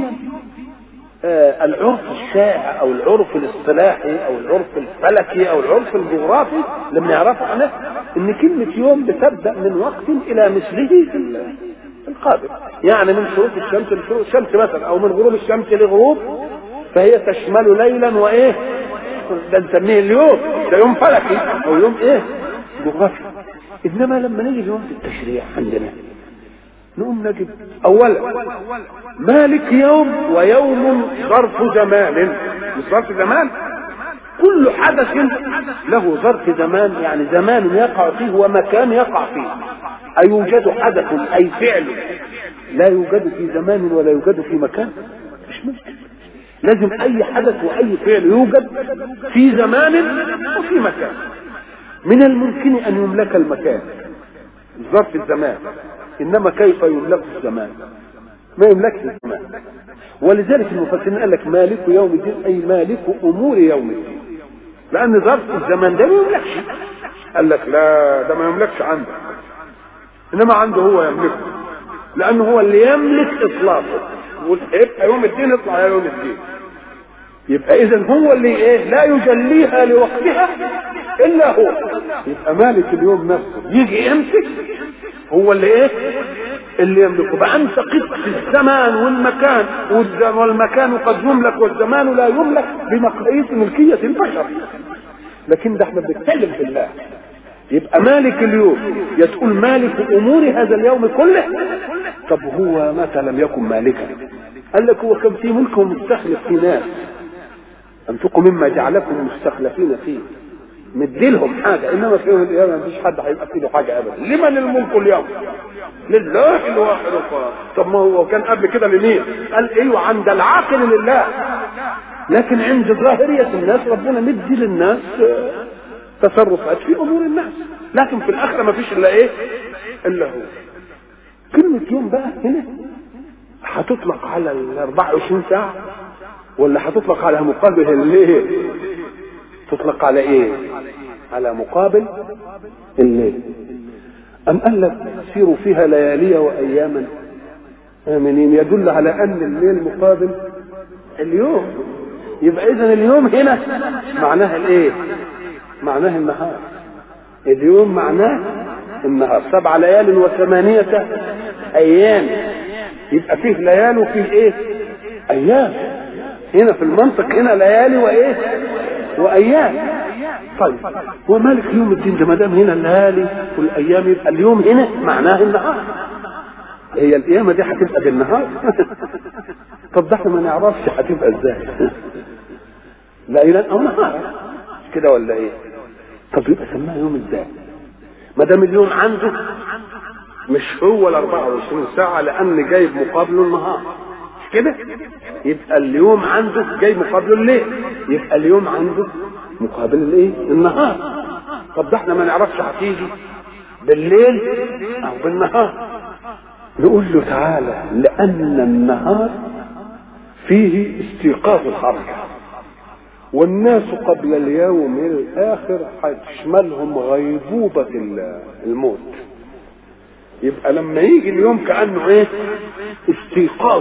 آه العرف الشائع او العرف الاصطلاحي او العرف الفلكي او العرف الجغرافي لما يعرفوا عنه ان كلمة يوم بتبدأ من وقت الى مثله في القابل يعني من شروق الشمس لشروق الشمس مثلا او من غروب الشمس لغروب فهي تشمل ليلا وايه ده نسميه اليوم ده يوم فلكي او يوم ايه جغرافي انما لما نيجي ليوم التشريع عندنا نقوم نجد اولا مالك يوم ويوم ظرف زمان مش ظرف زمان كل حدث له ظرف زمان يعني زمان يقع فيه ومكان يقع فيه أيوجد حدث أي فعل لا يوجد في زمان ولا يوجد في مكان مش مش ممكن لازم اي حدث واي فعل يوجد في زمان وفي مكان من الممكن ان يملك المكان ظرف الزمان انما كيف يملك الزمان ما يملكش الزمان ولذلك المفسرين قال لك مالك يوم الدين اي مالك امور يوم الدين لان ظرف الزمان ده ما يملكش قال لك لا ده ما يملكش عنده انما عنده هو يملكه لانه هو اللي يملك اطلاقه ويبقى يوم الدين يطلع يوم الدين يبقى اذا هو اللي ايه لا يجليها لوقتها الا هو يبقى مالك اليوم نفسه يجي يمسك هو اللي ايه اللي يملكه بقى انت قد الزمان والمكان والمكان قد يملك والزمان لا يملك بمقاييس ملكية البشر لكن ده احنا بنتكلم في الله يبقى مالك اليوم يتقول مالك امور هذا اليوم كله طب هو متى لم يكن مالكا قال لك هو كان في ملك مستخلف في ناس انفقوا مما جعلكم مستخلفين فيه مديلهم حاجة إنما في يوم القيامة مفيش حد هيبقى في له حاجة أبدا لمن الملك اليوم لله الواحد القهار طب ما هو كان قبل كده لمين قال ايوه عند العاقل لله لكن عند ظاهرية الناس ربنا مدي للناس تصرفات في امور الناس لكن في الاخره ما فيش الا ايه الا هو كلمة يوم بقى هنا هتطلق على ال 24 ساعة ولا هتطلق على مقابل الليل تطلق على ايه على مقابل الليل أم قال لك سيروا فيها ليالي وأياما آمنين يدل على أن الليل مقابل اليوم يبقى إذا اليوم هنا معناها الإيه؟ معناها النهار اليوم معناه النهار سبع ليال وثمانية أيام يبقى فيه ليال وفيه إيه؟ أيام هنا في المنطق هنا ليالي وإيه؟ وأيام طيب ومالك يوم الدين ده ما دام هنا الليالي والايام يبقى اليوم هنا معناه النهار هي القيامه دي هتبقى بالنهار طب ده احنا ما نعرفش هتبقى ازاي ليلا او نهارا كده ولا ايه طب يبقى سماها يوم ازاي ما دام اليوم عنده مش هو ال 24 ساعه لان جايب مقابله النهار مش كده يبقى اليوم عنده جاي مقابله الليل يبقى اليوم عنده مقابل الايه النهار طب ده احنا ما نعرفش هتيجي بالليل او بالنهار نقول له تعالى لان النهار فيه استيقاظ الحركه والناس قبل اليوم الاخر هتشملهم غيبوبه الموت يبقى لما يجي اليوم كانه ايه استيقاظ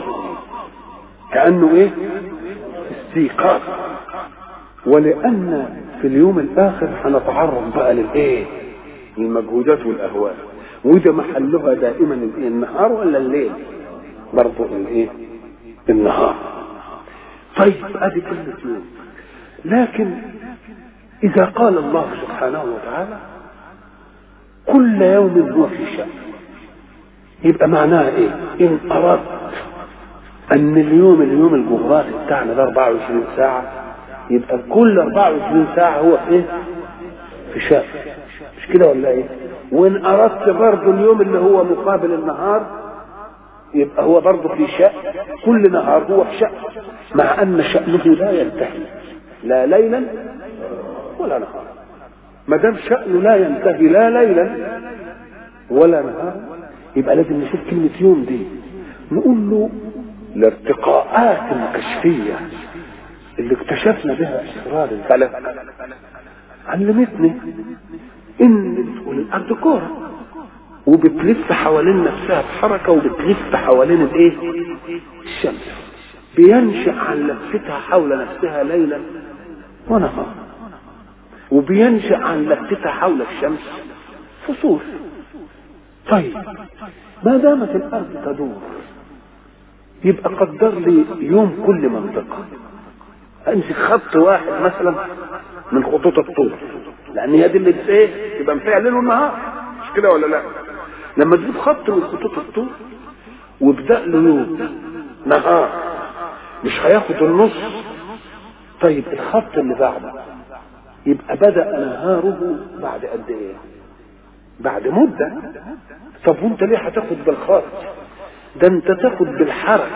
كانه ايه استيقاظ ولان في اليوم الاخر هنتعرض بقى للايه للمجهودات والاهوال وده محلها دائما الايه النهار ولا الليل برضه الايه النهار طيب ادي كلمه يوم لكن اذا قال الله سبحانه وتعالى كل يوم هو في شأن يبقى معناها ايه ان اردت ان اليوم اليوم الجغرافي بتاعنا ده 24 ساعه يبقى كل 24 ساعة هو في ايه؟ في شهر مش كده ولا ايه؟ وان اردت برضه اليوم اللي هو مقابل النهار يبقى هو برضه في شأن كل نهار هو في شأن مع ان شأنه لا ينتهي لا ليلا ولا نهارا ما دام شأنه لا ينتهي لا ليلا ولا نهارا يبقى لازم نشوف كلمة يوم دي نقول له الارتقاءات الكشفية اللي اكتشفنا بها اسرار الفلك علمتني ان الارض كوره وبتلف حوالين نفسها بحركه وبتلف حوالين الايه الشمس بينشا عن لفتها حول نفسها ليلا ونهارا وبينشا عن لفتها حول الشمس فصول طيب ما دامت الارض تدور يبقى قدر لي يوم كل منطقه امسك خط واحد مثلا من خطوط الطول لان هي دي اللي ايه يبقى فيها ليل ونهار مش كده ولا لا لما تجيب خط من خطوط الطول وابدا له يوم نهار مش هياخد النص طيب الخط اللي بعده يبقى بدا نهاره بعد قد ايه بعد مده طب وانت ليه هتاخد بالخط ده انت تاخد بالحركه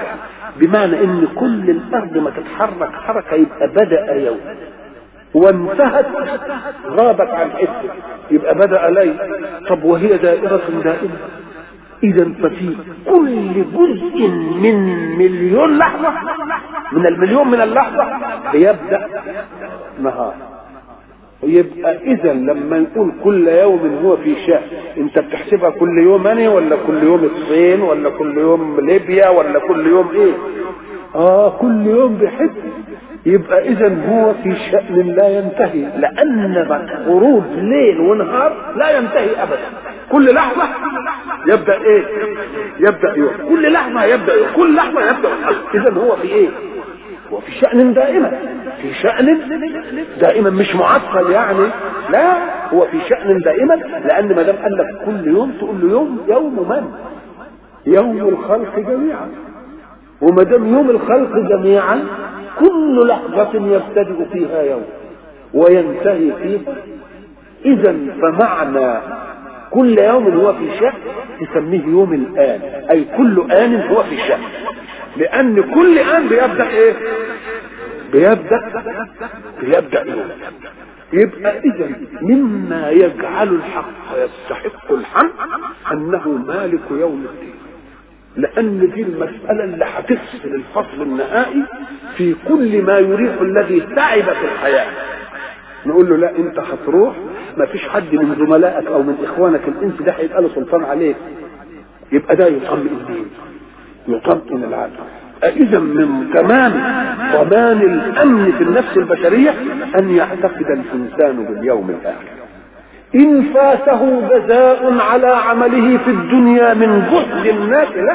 بمعنى ان كل الارض ما تتحرك حركه يبقى بدا يوم وانتهت غابت عن حته يبقى بدا ليل طب وهي دائره دائمه اذا ففي كل جزء من مليون لحظه من المليون من اللحظه بيبدا نهار يبقى اذا لما نقول كل يوم هو في شأن انت بتحسبها كل يوم انا ولا كل يوم الصين ولا كل يوم ليبيا ولا كل يوم ايه اه كل يوم بحس يبقى اذا هو في شأن لا ينتهي لان خروج ليل ونهار لا ينتهي ابدا كل لحظة يبدأ ايه يبدأ يوم كل لحظة يبدأ يوم كل لحظة يبدأ اذا هو في ايه هو في شأن دائما في شأن دائما مش معطل يعني لا هو في شأن دائما لأن ما دام قال لك كل يوم تقول له يوم يوم من؟ يوم الخلق جميعا وما دام يوم الخلق جميعا كل لحظة يبتدئ فيها يوم وينتهي فيها إذا فمعنى كل يوم هو في شأن تسميه يوم الآن أي كل آن هو في شأن لأن كل آن بيبدأ إيه؟ بيبدأ بيبدأ يوم يبقى إذا مما يجعل الحق يستحق الحمد أنه مالك يوم الدين لأن دي المسألة اللي هتفصل الفصل النهائي في كل ما يريح الذي تعب في الحياة نقول له لا أنت هتروح ما فيش حد من زملائك أو من إخوانك الإنس ده هيبقى له سلطان عليك يبقى ده يطمئن الدين يطمئن العالم إذا من تمام ضمان الأمن في النفس البشرية أن يعتقد الإنسان باليوم الآخر إن فاته جزاء على عمله في الدنيا من جهد الناس له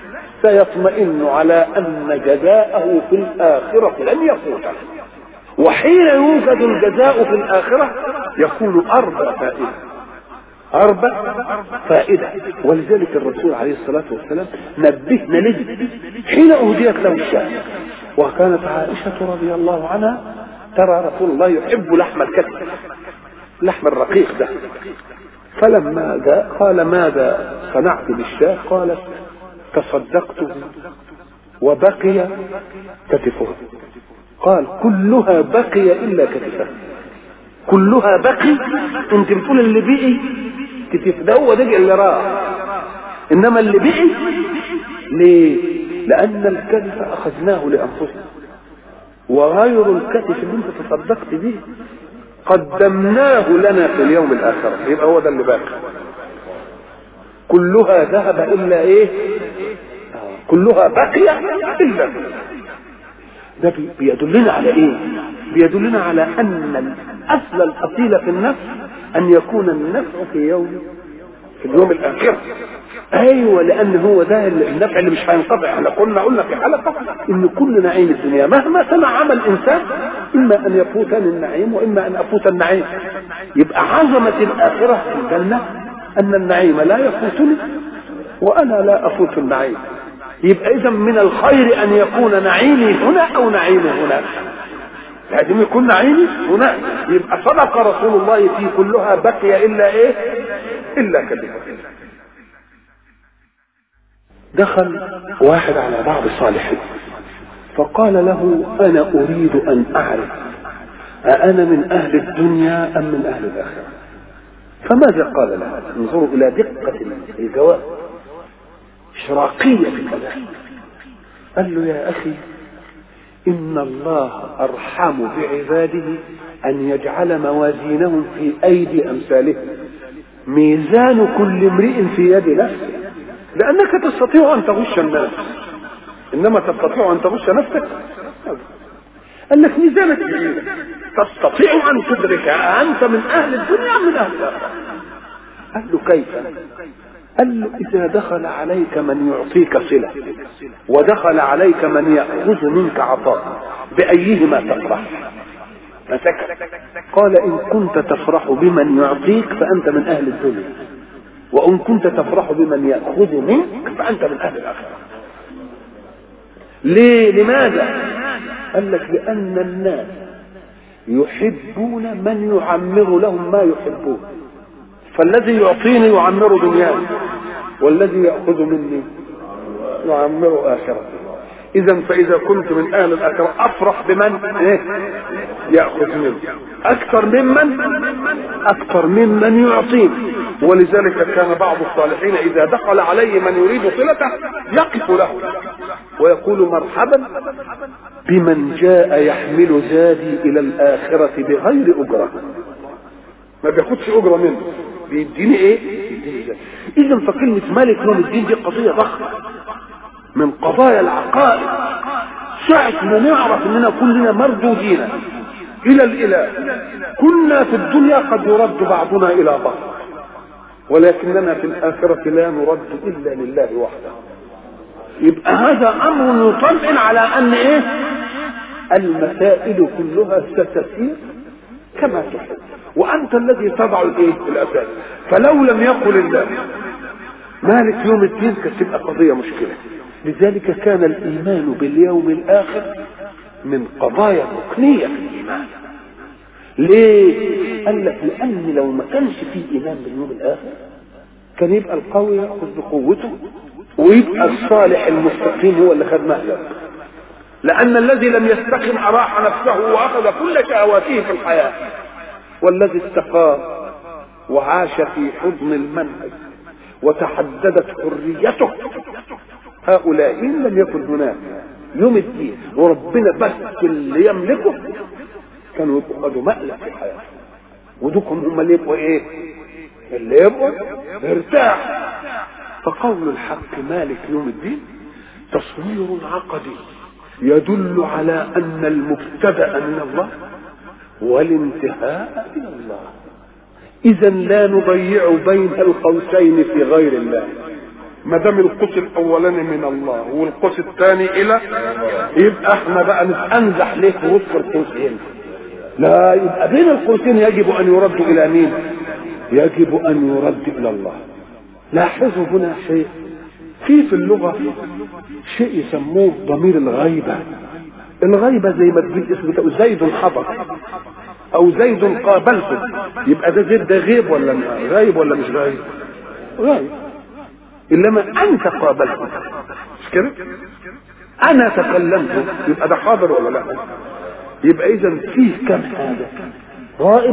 سيطمئن على أن جزاءه في الآخرة لن يفوته وحين يوجد الجزاء في الآخرة يكون أربع فائدة أربع فائدة ولذلك الرسول عليه الصلاة والسلام نبهنا لذي حين أهديت له الشاة وكانت عائشة رضي الله عنها ترى رسول الله يحب لحم الكتف لحم الرقيق ده فلما جاء قال ماذا صنعت بالشاة قالت تصدقت وبقي كتفها قال كلها بقي إلا كتفها كلها بقي انت بتقول اللي بقي كتف ده هو ده اللي راح انما اللي بقي ليه لان الكتف اخذناه لانفسنا وغير الكتف اللي انت تصدقت به قدمناه لنا في اليوم الاخر يبقى هو ده اللي باقي كلها ذهب الا ايه كلها بقي الا ده بيدلنا على ايه بيدلنا على ان الاصل الاصيل في النفس ان يكون النفع في يوم في اليوم الاخر ايوه لان هو ده النفع اللي مش هينقطع احنا كنا قلنا في حلقه ان كل نعيم الدنيا مهما سمع عمل انسان اما ان يفوتني النعيم واما ان افوت النعيم يبقى عظمه الاخره في الجنه ان النعيم لا يفوتني وانا لا افوت النعيم يبقى اذا من الخير ان يكون نعيمي هنا او نعيمي هناك لازم يكون نعيمي هناك يبقى صدق رسول الله في كلها بقي الا ايه الا كذبه دخل واحد على بعض الصالحين فقال له انا اريد ان اعرف أأنا من أهل الدنيا أم من أهل الآخرة فماذا قال له انظروا إلى دقة الجواب إشراقية في الكلام قال له يا أخي إن الله أرحم بعباده أن يجعل موازينهم في أيدي أمثالهم ميزان كل امرئ في يد نفسه لأنك تستطيع أن تغش الناس إنما تستطيع أن تغش نفسك قال لك ميزانك بعيدة تستطيع أن تدرك أنت من أهل الدنيا أم من أهل الآخرة قال له كيف قال له إذا دخل عليك من يعطيك صلة ودخل عليك من يأخذ منك عطاء بأيهما تفرح فسكت قال إن كنت تفرح بمن يعطيك فأنت من أهل الدنيا وإن كنت تفرح بمن يأخذ منك فأنت من أهل الآخرة ليه لماذا قال لك لأن الناس يحبون من يعمر لهم ما يحبون فالذي يعطيني يعمر دنياي والذي يأخذ مني يعمر آخرتي اذا فاذا كنت من اهل الاخره افرح بمن ايه ياخذ منه اكثر ممن اكثر ممن يعطيني ولذلك كان بعض الصالحين اذا دخل عليه من يريد صلته يقف له ويقول مرحبا بمن جاء يحمل زادي الى الاخره بغير اجره ما بياخدش اجره منه بيديني ايه بيديني زادي اذا فكلمه مالك يوم الدين دي قضيه ضخمه من قضايا العقائد ساعة ما نعرف اننا كلنا مردودين الى الاله كنا في الدنيا قد يرد بعضنا الى بعض ولكننا في الاخرة لا نرد الا لله وحده يبقى هذا امر يطمئن على ان ايه المسائل كلها ستسير كما تحب وانت الذي تضع الايه الاساس فلو لم يقل الله مالك يوم الدين كانت تبقى قضيه مشكله لذلك كان الايمان باليوم الاخر من قضايا ركنيه في الايمان ليه قال لك لان لو ما كانش فيه ايمان باليوم الاخر كان يبقى القوي ياخذ بقوته ويبقى الصالح المستقيم هو اللي خد مهلك لان الذي لم يستقم اراح نفسه واخذ كل شهواته في الحياه والذي استقام وعاش في حضن المنهج وتحددت حريته هؤلاء إن لم يكن هناك يوم الدين وربنا بس اللي يملكه كانوا يبقوا خدوا مقلب في حياتهم ودوكم هم اللي يبقوا ايه اللي يبقوا ارتاح فقول الحق مالك يوم الدين تصوير عقدي يدل على ان المبتدا من الله والانتهاء الى الله اذا لا نضيع بين القوسين في غير الله ما دام القوس الاولاني من الله والقوس الثاني الى يبقى احنا بقى نتنزح ليه في وسط القوسين لا يبقى بين القوسين يجب ان يرد الى مين يجب ان يرد الى الله لاحظوا هنا شيء في في اللغه شيء يسموه ضمير الغيبه الغيبه زي ما تقول اسم زيد حضر او زيد قابلته يبقى ده زيد ده غيب ولا غايب ولا مش غايب غايب انما انت قابلته مش كده انا تكلمت يبقى ده حاضر ولا لا يبقى اذا فيه كم حاجه غائب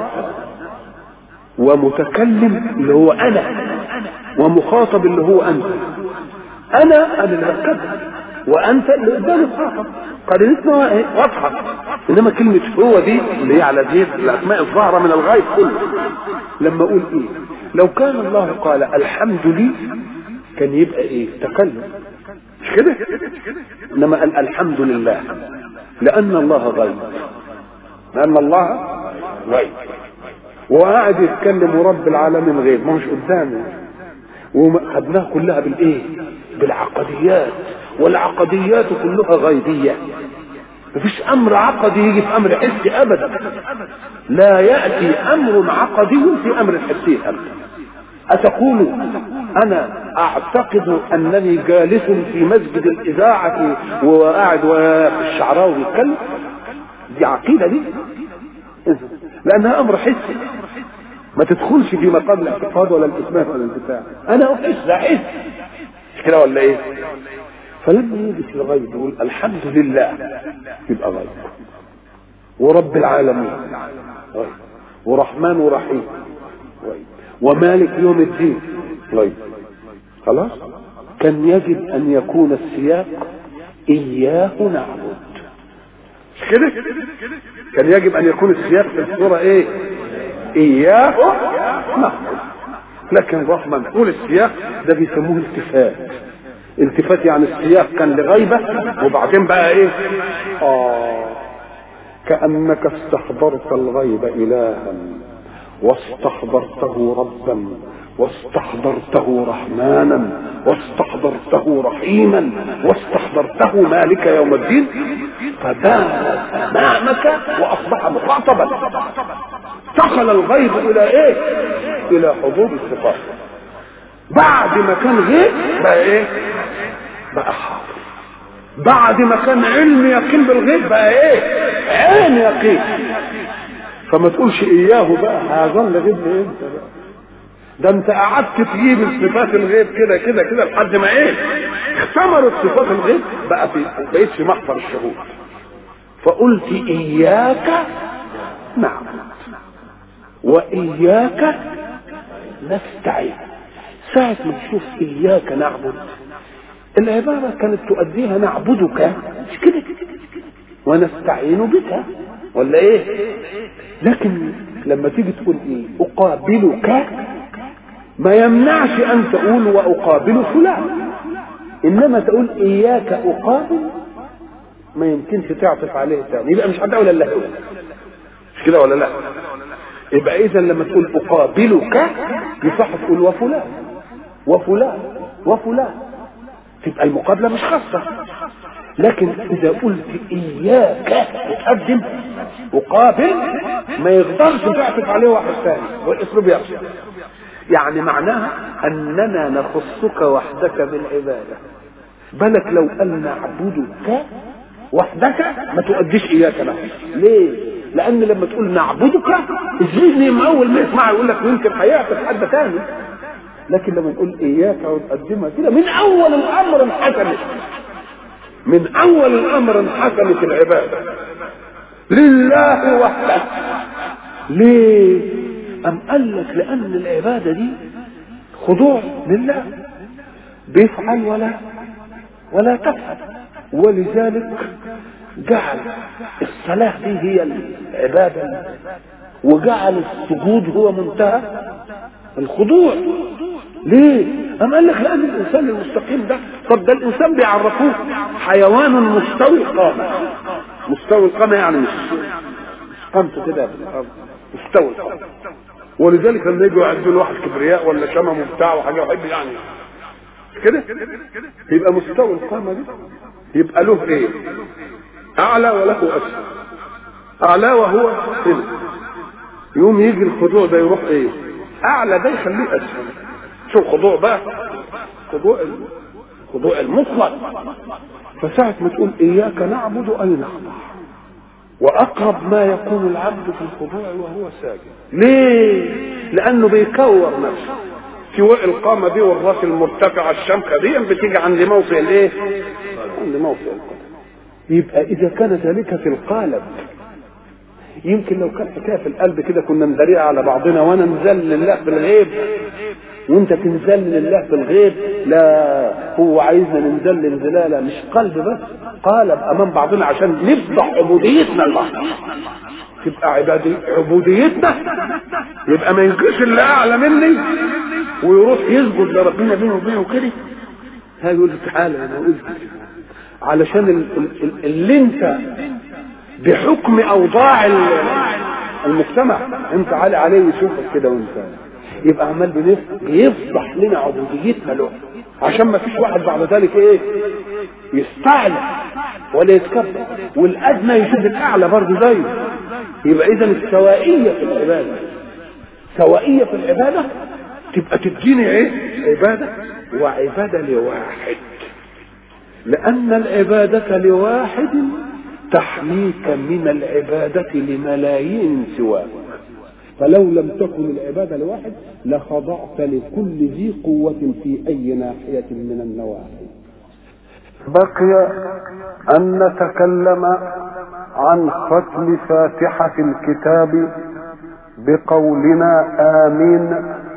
ومتكلم اللي هو انا ومخاطب اللي هو انت انا انا اللي بتكلم وانت اللي قدامي مخاطب قرينتنا ايه واضحه انما كلمه هو دي اللي هي على دي الاسماء الظاهره من الغايب كله لما اقول ايه لو كان الله قال الحمد لي كان يبقى ايه تكلم مش كده انما قال الحمد لله لان الله غيب لان الله غيب وقاعد يتكلم ورب العالمين غيب ما مش قدامه وخدناها كلها بالايه بالعقديات والعقديات كلها غيبيه مفيش امر عقدي يجي في امر حسي ابدا لا ياتي امر عقدي في امر حسي ابدا أتقول أنا أعتقد أنني جالس في مسجد الإذاعة وقاعد والشعراوي يتكلم دي عقيدة دي لأنها أمر حسي ما تدخلش في مقام الاعتقاد ولا الإسلام ولا البتاع أنا أحس أحس مش كده ولا إيه؟ فلما يجي في الغيب يقول الحمد لله يبقى غيب ورب العالمين غيب ورحمن ورحيم غيب ومالك يوم الدين غيب خلاص كان يجب ان يكون السياق اياه نعبد مش كده كان يجب ان يكون السياق في الصوره ايه اياه نعبد لكن رحمة نقول السياق ده بيسموه التفات التفات يعني السياق كان لغيبة وبعدين بقى ايه اه كأنك استحضرت الغيب إلها واستحضرته ربا واستحضرته رحمانا واستحضرته رحيما واستحضرته مالك يوم الدين فدار امامك واصبح مخاطبا انتقل الغيب الى ايه الى حضور الصفات بعد ما كان غيب بقى ايه بقى حاضر بعد ما كان علم يقين بالغيب بقى ايه عين يقين فما تقولش اياه بقى هيظل غيب امتى بقى ده انت قعدت تجيب الصفات الغيب كده كده كده لحد ما ايه اختمرت صفات الغيب بقى في بقيت في محضر الشهود فقلت اياك نعبد واياك نستعين ساعة ما تشوف اياك نعبد العبارة كانت تؤديها نعبدك مش كده ونستعين بك ولا ايه لكن لما تيجي تقول ايه اقابلك ما يمنعش ان تقول واقابل فلان انما تقول اياك اقابل ما يمكنش تعطف عليه تاني يبقى مش هتقول الا هو مش كده ولا لا يبقى اذا لما تقول اقابلك يصح تقول وفلان وفلان وفلان تبقى المقابله مش خاصه لكن اذا قلت اياك تقدم وقابل ما يقدرش تعطف عليه واحد ثاني والاسلوب يقصد يعني معناها اننا نخصك وحدك بالعباده بالك لو قال نعبدك وحدك ما تؤديش اياك له ليه لان لما تقول نعبدك الذهن من اول ما يسمع يقول لك يمكن هيعطف حد ثاني لكن لما نقول اياك ونقدمها كده من اول الامر انحكمت من اول الامر انحكمت العباده لله وحده ليه ام قال لك لان العباده دي خضوع لله بيفعل ولا ولا تفعل ولذلك جعل الصلاة دي هي العبادة وجعل السجود هو منتهى الخضوع ليه؟ أم قال لك لأن الإنسان المستقيم ده طب ده الإنسان بيعرفوه حيوان مستوي القامة مستوي القامة يعني مش قامته كده مستوي القامة ولذلك لما يجوا يعدوا له واحد كبرياء ولا شمم وبتاع وحاجة يحب يعني كده يبقى مستوي القامة دي يبقى له ايه؟ أعلى وله أسفل أعلى وهو هنا يوم يجي الخضوع ده يروح ايه؟ أعلى ده يخليه أسفل شوف خضوع بقى خضوع خضوع المطلق فساعة ما تقول إياك نعبد أي نخضع وأقرب ما يكون العبد في الخضوع وهو ساجد ليه؟ لأنه بيكور نفسه سواء القامة دي والراس المرتفعة الشمخة دي بتيجي عند موطئ الايه؟ عند موطئ القدم يبقى إذا كان ذلك في القالب يمكن لو كان حكايه في القلب كده كنا نداريها على بعضنا وانا نزل لله في الغيب وانت تنزل لله في الغيب لا هو عايزنا ننزل انزلاله مش قلب بس قالب امام بعضنا عشان نفضح عبوديتنا لبعض تبقى عبادي عبوديتنا يبقى ما يجيش اللي اعلى مني ويروح يسجد لربنا بينه وبينه كده هيقول له تعالى انا قلت علشان ال- ال- ال- اللي انت بحكم اوضاع ال- المجتمع انت عالي عليه يشوفك كده وانت يبقى عمال بنف- بيفضح لنا عبوديتنا له عشان ما فيش واحد بعد ذلك ايه يستعلى ولا يتكبر والادنى يشوف الاعلى برضه زيه يبقى اذا السوائيه في العباده سوائيه في العباده تبقى تديني ايه عباده وعباده لواحد لأن العبادة لواحد تحميك من العبادة لملايين سواك فلو لم تكن العبادة لواحد لخضعت لكل ذي قوة في أي ناحية من النواحي بقي أن نتكلم عن ختم فاتحة الكتاب بقولنا آمين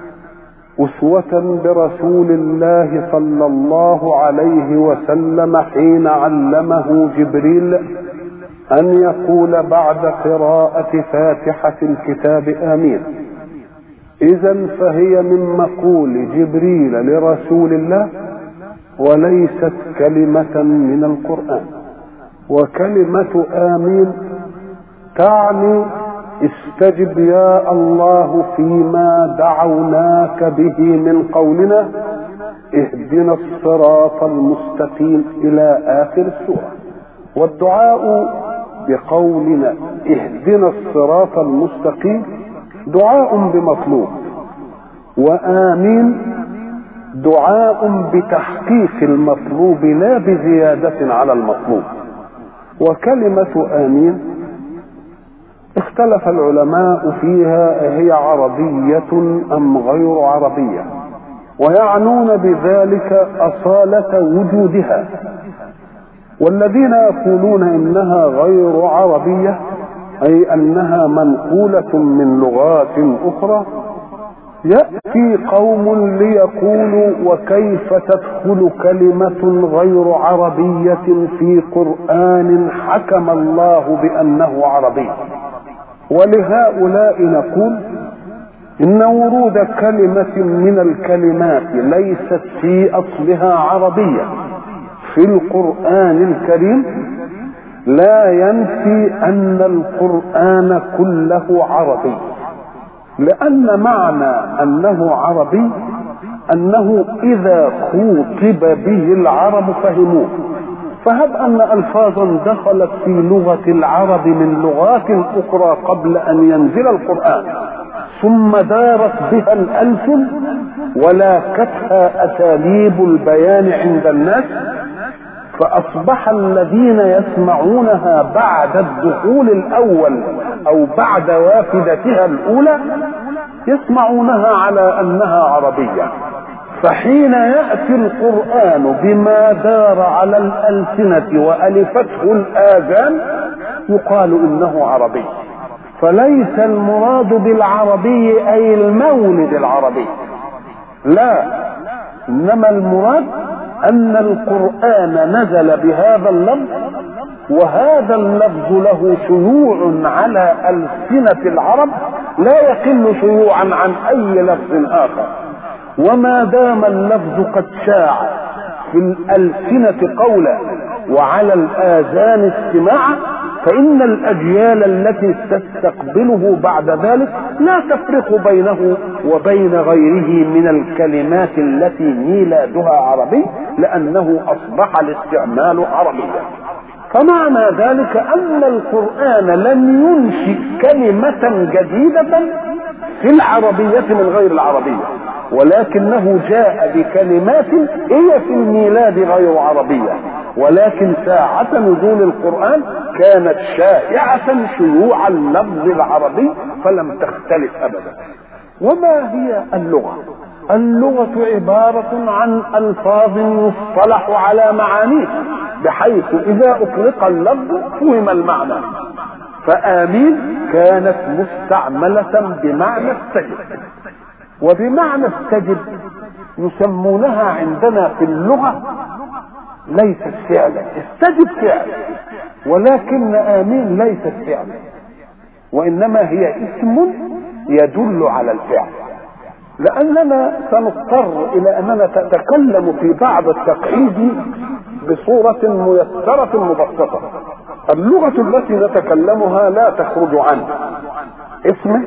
أسوة برسول الله صلى الله عليه وسلم حين علمه جبريل أن يقول بعد قراءة فاتحة الكتاب آمين إذا فهي من مقول جبريل لرسول الله وليست كلمة من القرآن وكلمة آمين تعني استجب يا الله فيما دعوناك به من قولنا اهدنا الصراط المستقيم الى اخر السوره والدعاء بقولنا اهدنا الصراط المستقيم دعاء بمطلوب وامين دعاء بتحقيق المطلوب لا بزياده على المطلوب وكلمه امين اختلف العلماء فيها هي عربية أم غير عربية ويعنون بذلك أصالة وجودها والذين يقولون إنها غير عربية أي أنها منقولة من لغات أخرى يأتي قوم ليقولوا وكيف تدخل كلمة غير عربية في قرآن حكم الله بأنه عربي ولهؤلاء نقول إن ورود كلمة من الكلمات ليست في أصلها عربية في القرآن الكريم لا ينفي أن القرآن كله عربي لأن معنى أنه عربي أنه إذا خوطب به العرب فهموه فهب أن ألفاظا دخلت في لغة العرب من لغات أخرى قبل أن ينزل القرآن ثم دارت بها الألسن ولاكتها أساليب البيان عند الناس فأصبح الذين يسمعونها بعد الدخول الأول أو بعد وافدتها الأولى يسمعونها على أنها عربية فحين يأتي القرآن بما دار على الألسنة وألفته الآذان يقال إنه عربي فليس المراد بالعربي أي المولد العربي لا إنما المراد أن القرآن نزل بهذا اللفظ وهذا اللفظ له شيوع على ألسنة العرب لا يقل شيوعا عن أي لفظ آخر وما دام اللفظ قد شاع في الألسنة قولا وعلى الآذان استماعا فإن الأجيال التي تستقبله بعد ذلك لا تفرق بينه وبين غيره من الكلمات التي ميلادها عربي لأنه أصبح الاستعمال عربيا فمعنى ذلك أن القرآن لم ينشئ كلمة جديدة في العربية من غير العربية ولكنه جاء بكلمات هي في الميلاد غير عربية ولكن ساعة نزول القرآن كانت شائعة شيوع اللفظ العربي فلم تختلف أبدا وما هي اللغة اللغة عبارة عن ألفاظ يصطلح على معانيه بحيث إذا أطلق اللفظ فهم المعنى فآمين كانت مستعملة بمعنى استجب وبمعنى استجب يسمونها عندنا في اللغة ليست فعلا استجب فعل ولكن آمين ليست فعلا وإنما هي اسم يدل على الفعل لأننا سنضطر إلى أننا نتكلم في بعض التقعيد بصورة ميسرة مبسطة اللغة التي نتكلمها لا تخرج عن اسم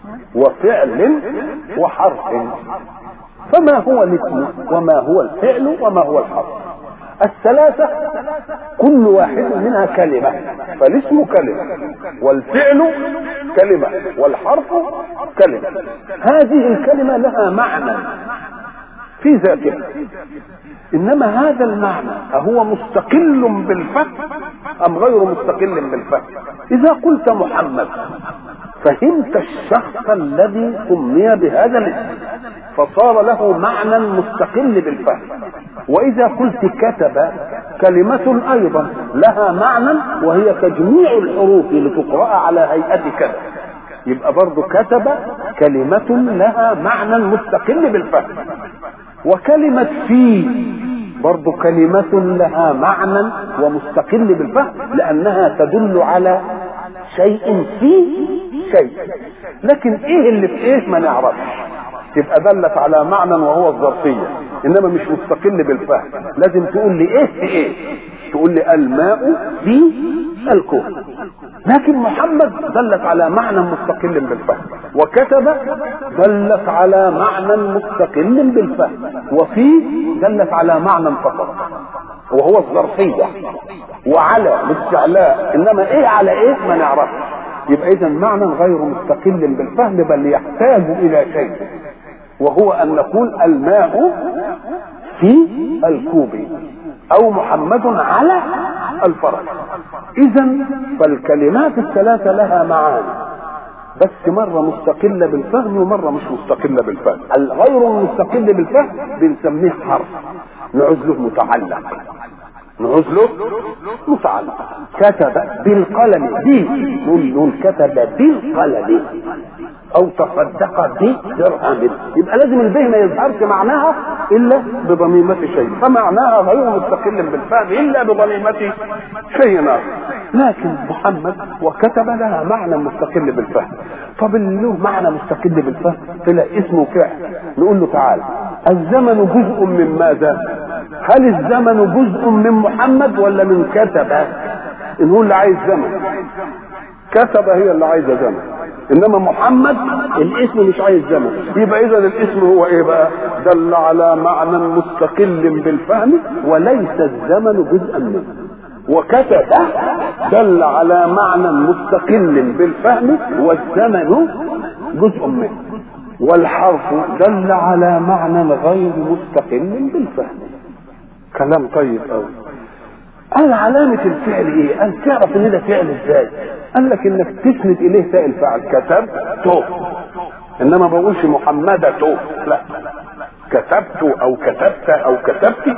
وفعل وحرف فما هو الاسم وما هو الفعل وما هو الحرف الثلاثة كل واحد منها كلمة فالاسم كلمة والفعل كلمة والحرف كلمة هذه الكلمة لها معنى في ذاتها انما هذا المعنى اهو مستقل بالفهم ام غير مستقل بالفهم اذا قلت محمد فهمت الشخص الذي سمي بهذا الاسم فصار له معنى مستقل بالفهم واذا قلت كتب كلمة ايضا لها معنى وهي تجميع الحروف لتقرأ على هيئة كذا يبقى برضه كتب كلمة لها معنى مستقل بالفهم وكلمة في برضو كلمة لها معنى ومستقل بالفهم لأنها تدل على شيء في شيء لكن ايه اللي في ايه ما نعرفش تبقى دلت على معنى وهو الظرفية انما مش مستقل بالفهم لازم تقول لي ايه في ايه تقول لي الماء في الكون لكن محمد دلت على معنى مستقل بالفهم وكتب دلت على معنى مستقل بالفهم وفي دلت على معنى فقط وهو الظرفية وعلى الاستعلاء انما ايه على ايه ما نعرفش يبقى اذا معنى غير مستقل بالفهم بل يحتاج الى شيء وهو ان نقول الماء في الكوب او محمد على الفرج اذا فالكلمات الثلاثه لها معاني بس مرة مستقلة بالفهم ومرة مش مستقلة بالفهم الغير المستقل بالفهم بنسميه حرف نعوز له متعلق نعوز له متعلق كتب بالقلم دي نقول نقول كتب بالقلم او تصدق بدرهم يبقى لازم البه ما يظهرش معناها الا بضميمة شيء فمعناها غير مستقل بالفهم الا بضميمة شيء اخر لكن محمد وكتب لها معنى مستقل بالفهم طب اللي له معنى مستقل بالفهم طلع اسمه فعل نقول له تعالى الزمن جزء من ماذا هل الزمن جزء من محمد ولا من كتب نقول اللي عايز زمن كتب هي اللي عايزه زمن انما محمد الاسم مش عايز زمن يبقى اذا الاسم هو ايه بقى دل على معنى مستقل بالفهم وليس الزمن جزءا منه وكتب دل على معنى مستقل بالفهم والزمن جزء منه والحرف دل على معنى غير مستقل بالفهم كلام طيب قوي قال علامة الفعل ايه؟ قال تعرف ان ده فعل ازاي؟ قال لك انك تسند اليه تاء الفعل كتبت انما ما بقولش محمدة لا كتبت او كتبت او كتبت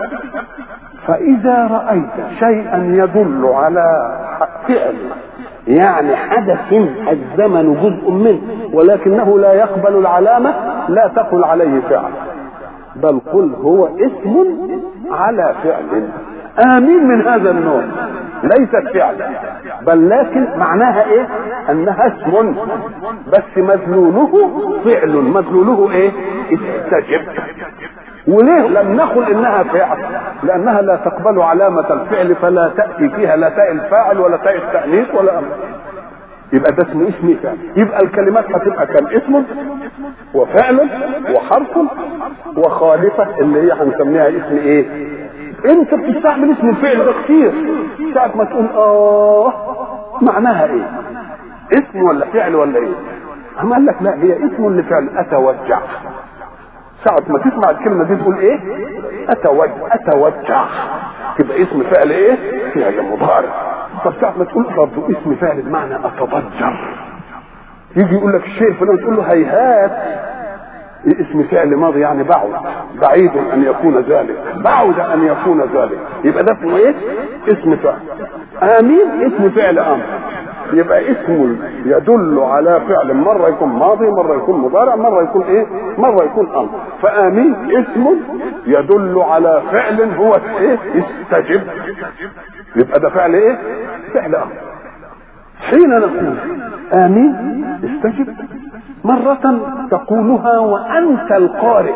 فاذا رأيت شيئا يدل على فعل يعني حدث الزمن جزء منه ولكنه لا يقبل العلامة لا تقل عليه فعل بل قل هو اسم على فعل آمين من هذا النوع ليست فعل بل لكن معناها ايه انها اسم بس مدلوله فعل مدلوله ايه استجب وليه لم نقل انها فعل لانها لا تقبل علامة الفعل فلا تأتي فيها لا تاء الفاعل ولا تاء التأنيث ولا أمر يبقى ده اسمه اسم فعل يبقى الكلمات هتبقى كان اسم وفعل وحرف وخالفة اللي هي هنسميها اسم ايه انت بتستعمل اسم الفعل ده كتير ساعة ما تقول اه معناها ايه اسم ولا فعل ولا ايه اما قال لك لا هي اسم لفعل اتوجع ساعة ما تسمع الكلمة دي تقول ايه اتوجع اتوجع تبقى اسم فعل ايه فعل مضارع طب ساعة ما تقول برضه اسم فعل بمعنى اتضجر يجي يقول لك الشيء فلان تقول له هيهات اسم فعل ماضي يعني بعد بعيد ان يكون ذلك بعد ان يكون ذلك يبقى ده اسمه ايه اسم فعل امين اسم فعل امر يبقى اسم يدل على فعل مرة يكون ماضي مرة يكون مضارع مرة يكون ايه مرة يكون امر فامين اسم يدل على فعل هو ايه استجب يبقى ده فعل ايه فعل امر حين نقول امين استجب مرة تقولها وأنت القارئ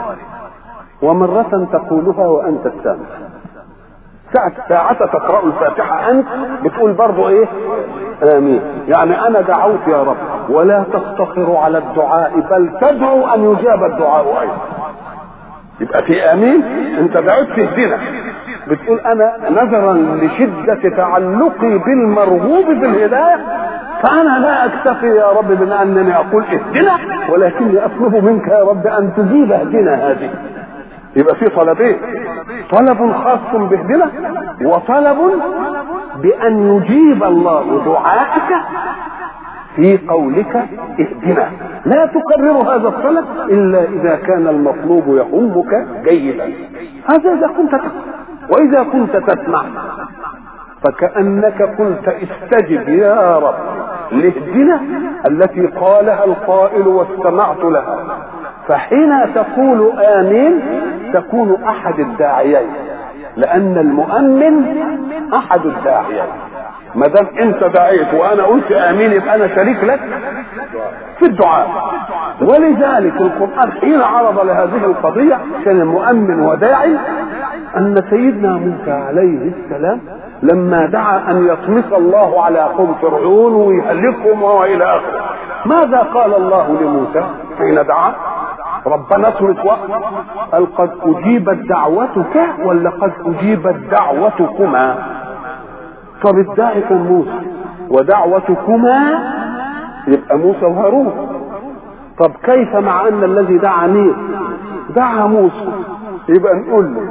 ومرة تقولها وأنت السامع ساعة ساعة تقرأ الفاتحة أنت بتقول برضو إيه آمين يعني أنا دعوت يا رب ولا تفتخر على الدعاء بل تدعو أن يجاب الدعاء أيضا يبقى في آمين أنت دعوت تهدنا بتقول أنا نظرا لشدة تعلقي بالمرغوب بالهداية فأنا لا أكتفي يا رب بما أنني أقول اهدنا ولكني أطلب منك يا رب أن تجيب اهدنا هذه يبقى في طلبين طلب خاص باهدنا وطلب بأن يجيب الله دعاءك في قولك اهدنا لا تكرر هذا الطلب إلا إذا كان المطلوب يهمك جيدا هذا إذا كنت تقرأ وإذا كنت تسمع فكأنك قلت استجب يا رب لاهدنا التي قالها القائل واستمعت لها فحين تقول آمين تكون أحد الداعيين لأن المؤمن أحد الداعيين ما دام أنت دعيت وأنا قلت آمين يبقى أنا شريك لك في الدعاء ولذلك القرآن حين عرض لهذه القضية كان المؤمن وداعي أن سيدنا موسى عليه السلام لما دعا أن يطمس الله على قوم فرعون ويهلكهم وإلى آخره ماذا قال الله لموسى حين دعا ربنا اطمس قال قد أجيبت دعوتك ولا قد أجيبت دعوتكما طب الداعي كان موسى ودعوتكما يبقى موسى وهارون طب كيف مع ان الذي دعا مين دعا موسى يبقى نقول له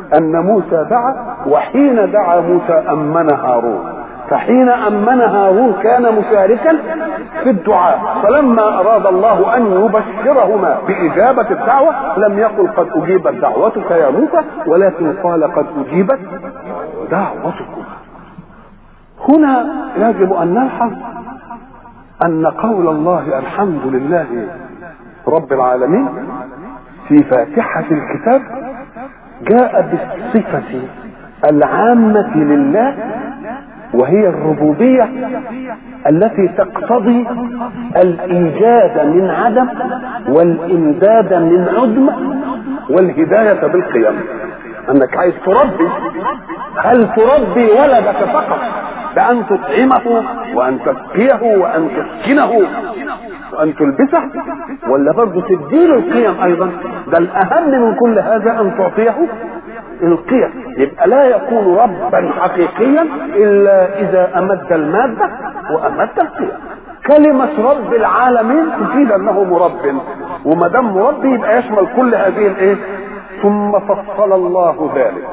ان موسى دعا وحين دعا موسى امن هارون فحين امن هارون كان مشاركا في الدعاء فلما اراد الله ان يبشرهما باجابه الدعوه لم يقل قد اجيبت دعوتك يا موسى ولكن قال قد اجيبت دعوتكما هنا يجب ان نلحظ ان قول الله الحمد لله رب العالمين في فاتحه الكتاب جاء بالصفه العامه لله وهي الربوبية التي تقتضي الإيجاد من عدم والإمداد من عدم والهداية بالقيم أنك عايز تربي هل تربي ولدك فقط بأن تطعمه وأن تسقيه وأن تسكنه وأن تلبسه ولا برضه تديله القيم أيضا ده الأهم من كل هذا أن تعطيه القيم يبقى لا يكون ربا حقيقيا الا اذا امد الماده وامد القيم كلمة رب العالمين تفيد انه مرب وما دام مربي يبقى يشمل كل هذه الايه؟ ثم فصل الله ذلك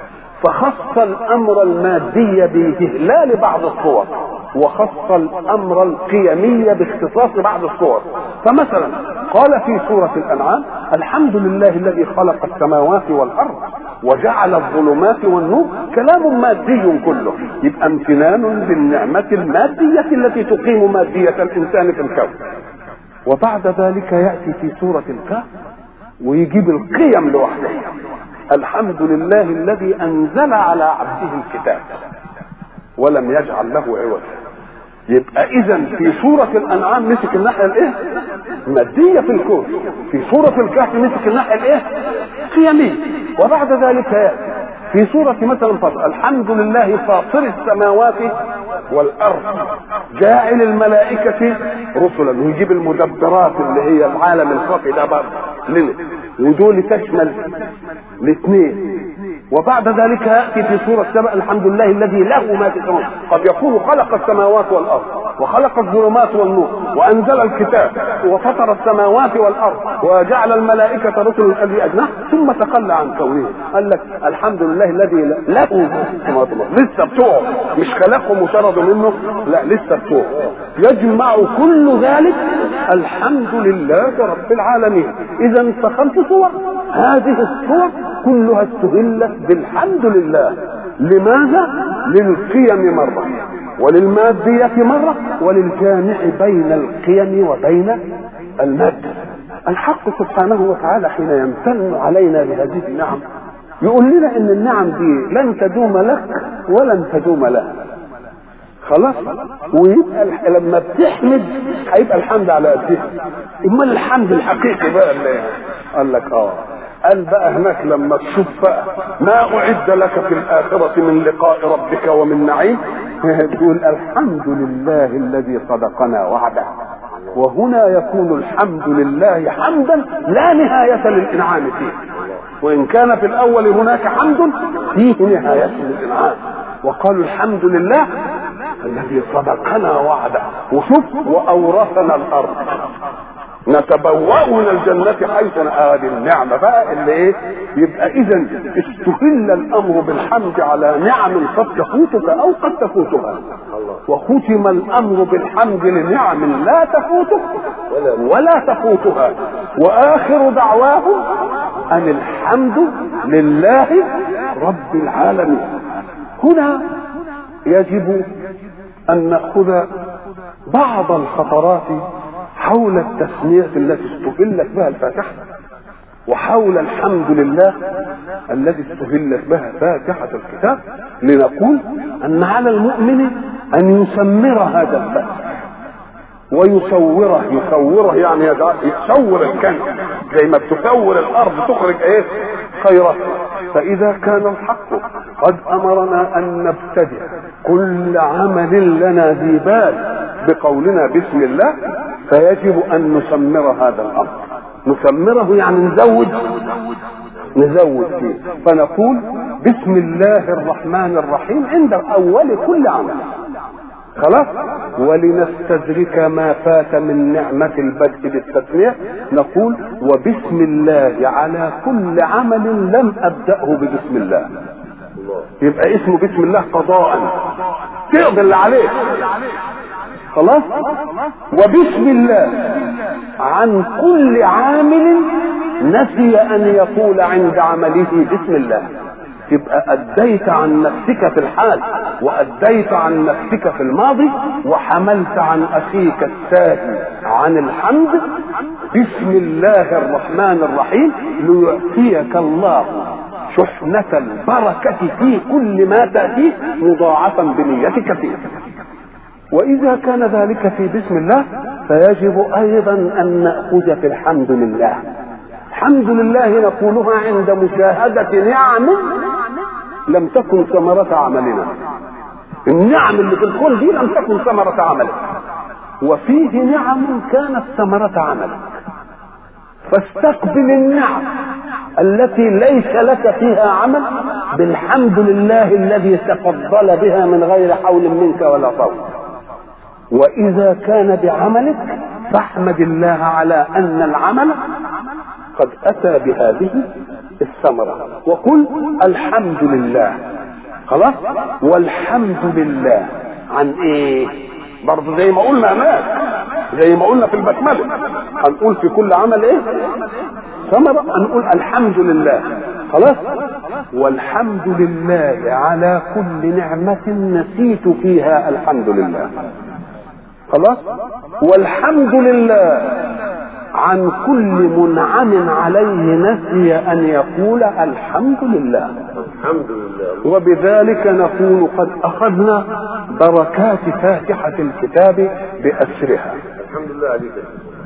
فخص الامر المادي باهلال بعض الصور وخص الامر القيمي باختصاص بعض الصور فمثلا قال في سوره الانعام الحمد لله الذي خلق السماوات والارض وجعل الظلمات والنور كلام مادي كله يبقى امتنان بالنعمة المادية التي تقيم مادية الإنسان في الكون وبعد ذلك يأتي في سورة الكهف ويجيب القيم لوحده الحمد لله الذي أنزل على عبده الكتاب ولم يجعل له عوجا يبقى اذا في سورة الانعام مسك الناحية الايه مادية في الكون في سورة الكهف مسك الناحية الايه قيمية وبعد ذلك يأتي في سورة مثلا فضل الحمد لله فاطر السماوات والأرض جاعل الملائكة رسلا ويجيب المدبرات اللي هي العالم الخفي ده برضه لنا ودول تشمل الاثنين وبعد ذلك ياتي في سوره سبع الحمد لله الذي له ما في السماوات قد يكون خلق السماوات والارض وخلق الظلمات والنور وانزل الكتاب وفطر السماوات والارض وجعل الملائكه رسلا الذي اجنح ثم تخلى عن كونه قال لك الحمد لله الذي له السماوات والارض لسه بتوعه مش خلقهم وشردوا منه لا لسه بتوعه يجمع كل ذلك الحمد لله رب العالمين اذا فخمس صور هذه الصور كلها استهلت بالحمد لله لماذا للقيم مرة وللمادية مرة وللجامع بين القيم وبين المادة الحق سبحانه وتعالى حين يمتن علينا بهذه النعم يقول لنا ان النعم دي لن تدوم لك ولن تدوم لها خلاص ويبقى لما بتحمد هيبقى الحمد على قدها امال الحمد الحقيقي بقى اللي قال لك اه قال بقى هناك لما تشوف بقى ما أعد لك في الآخرة من لقاء ربك ومن نعيم تقول الحمد لله الذي صدقنا وعده وهنا يكون الحمد لله حمدا لا نهاية للإنعام فيه وإن كان في الأول هناك حمد فيه نهاية للإنعام وقالوا الحمد لله الذي صدقنا وعده وشوف وأورثنا الأرض نتبوأ من الجنة حيث هذه النعمة بقى اللي ايه يبقى اذا استهل الامر بالحمد على نعم قد تفوتك او قد تفوتها وختم الامر بالحمد لنعم لا تفوتك ولا تفوتها واخر دعواهم ان الحمد لله رب العالمين هنا يجب ان ناخذ بعض الخطرات حول التسمية التي استهلت بها الفاتحة وحول الحمد لله الذي استهلت بها فاتحة الكتاب لنقول أن على المؤمن أن يسمر هذا الفتح ويصوره يصوره يعني يصور الكنز زي ما بتصور الارض تخرج ايه خيراتها فاذا كان الحق قد امرنا ان نبتدئ كل عمل لنا ذي بال بقولنا بسم الله فيجب ان نسمر هذا الامر نسمره يعني نزود نزود فيه فنقول بسم الله الرحمن الرحيم عند اول كل عمل خلاص ولنستدرك ما فات من نعمة البدء بالتسمية نقول وبسم الله على كل عمل لم أبدأه ببسم الله يبقى اسمه بسم الله قضاء تقضي اللي عليك خلاص وبسم الله عن كل عامل نسي ان يقول عند عمله بسم الله تبقى اديت عن نفسك في الحال واديت عن نفسك في الماضي وحملت عن اخيك الساهي عن الحمد بسم الله الرحمن الرحيم ليؤتيك الله شحنة البركة في كل ما تأتيه مضاعفا بنيتك فيه وإذا كان ذلك في بسم الله فيجب أيضا أن نأخذ في الحمد لله الحمد لله نقولها عند مشاهدة نعم لم تكن ثمرة عملنا النعم اللي في الكون دي لم تكن ثمرة عملك وفيه نعم كانت ثمرة عملك فاستقبل النعم التي ليس لك فيها عمل بالحمد لله الذي تفضل بها من غير حول منك ولا طول واذا كان بعملك فاحمد الله على ان العمل قد اتى بهذه الثمره وقل الحمد لله خلاص والحمد لله عن ايه برضه زي ما قلنا هناك زي ما قلنا في البسمله هنقول في كل عمل ايه ثمره هنقول الحمد لله خلاص والحمد لله على كل نعمه نسيت فيها الحمد لله خلاص والحمد لله عن كل منعم عليه نسي ان يقول الحمد لله الحمد لله وبذلك نكون قد اخذنا بركات فاتحه الكتاب باسرها الحمد لله عليك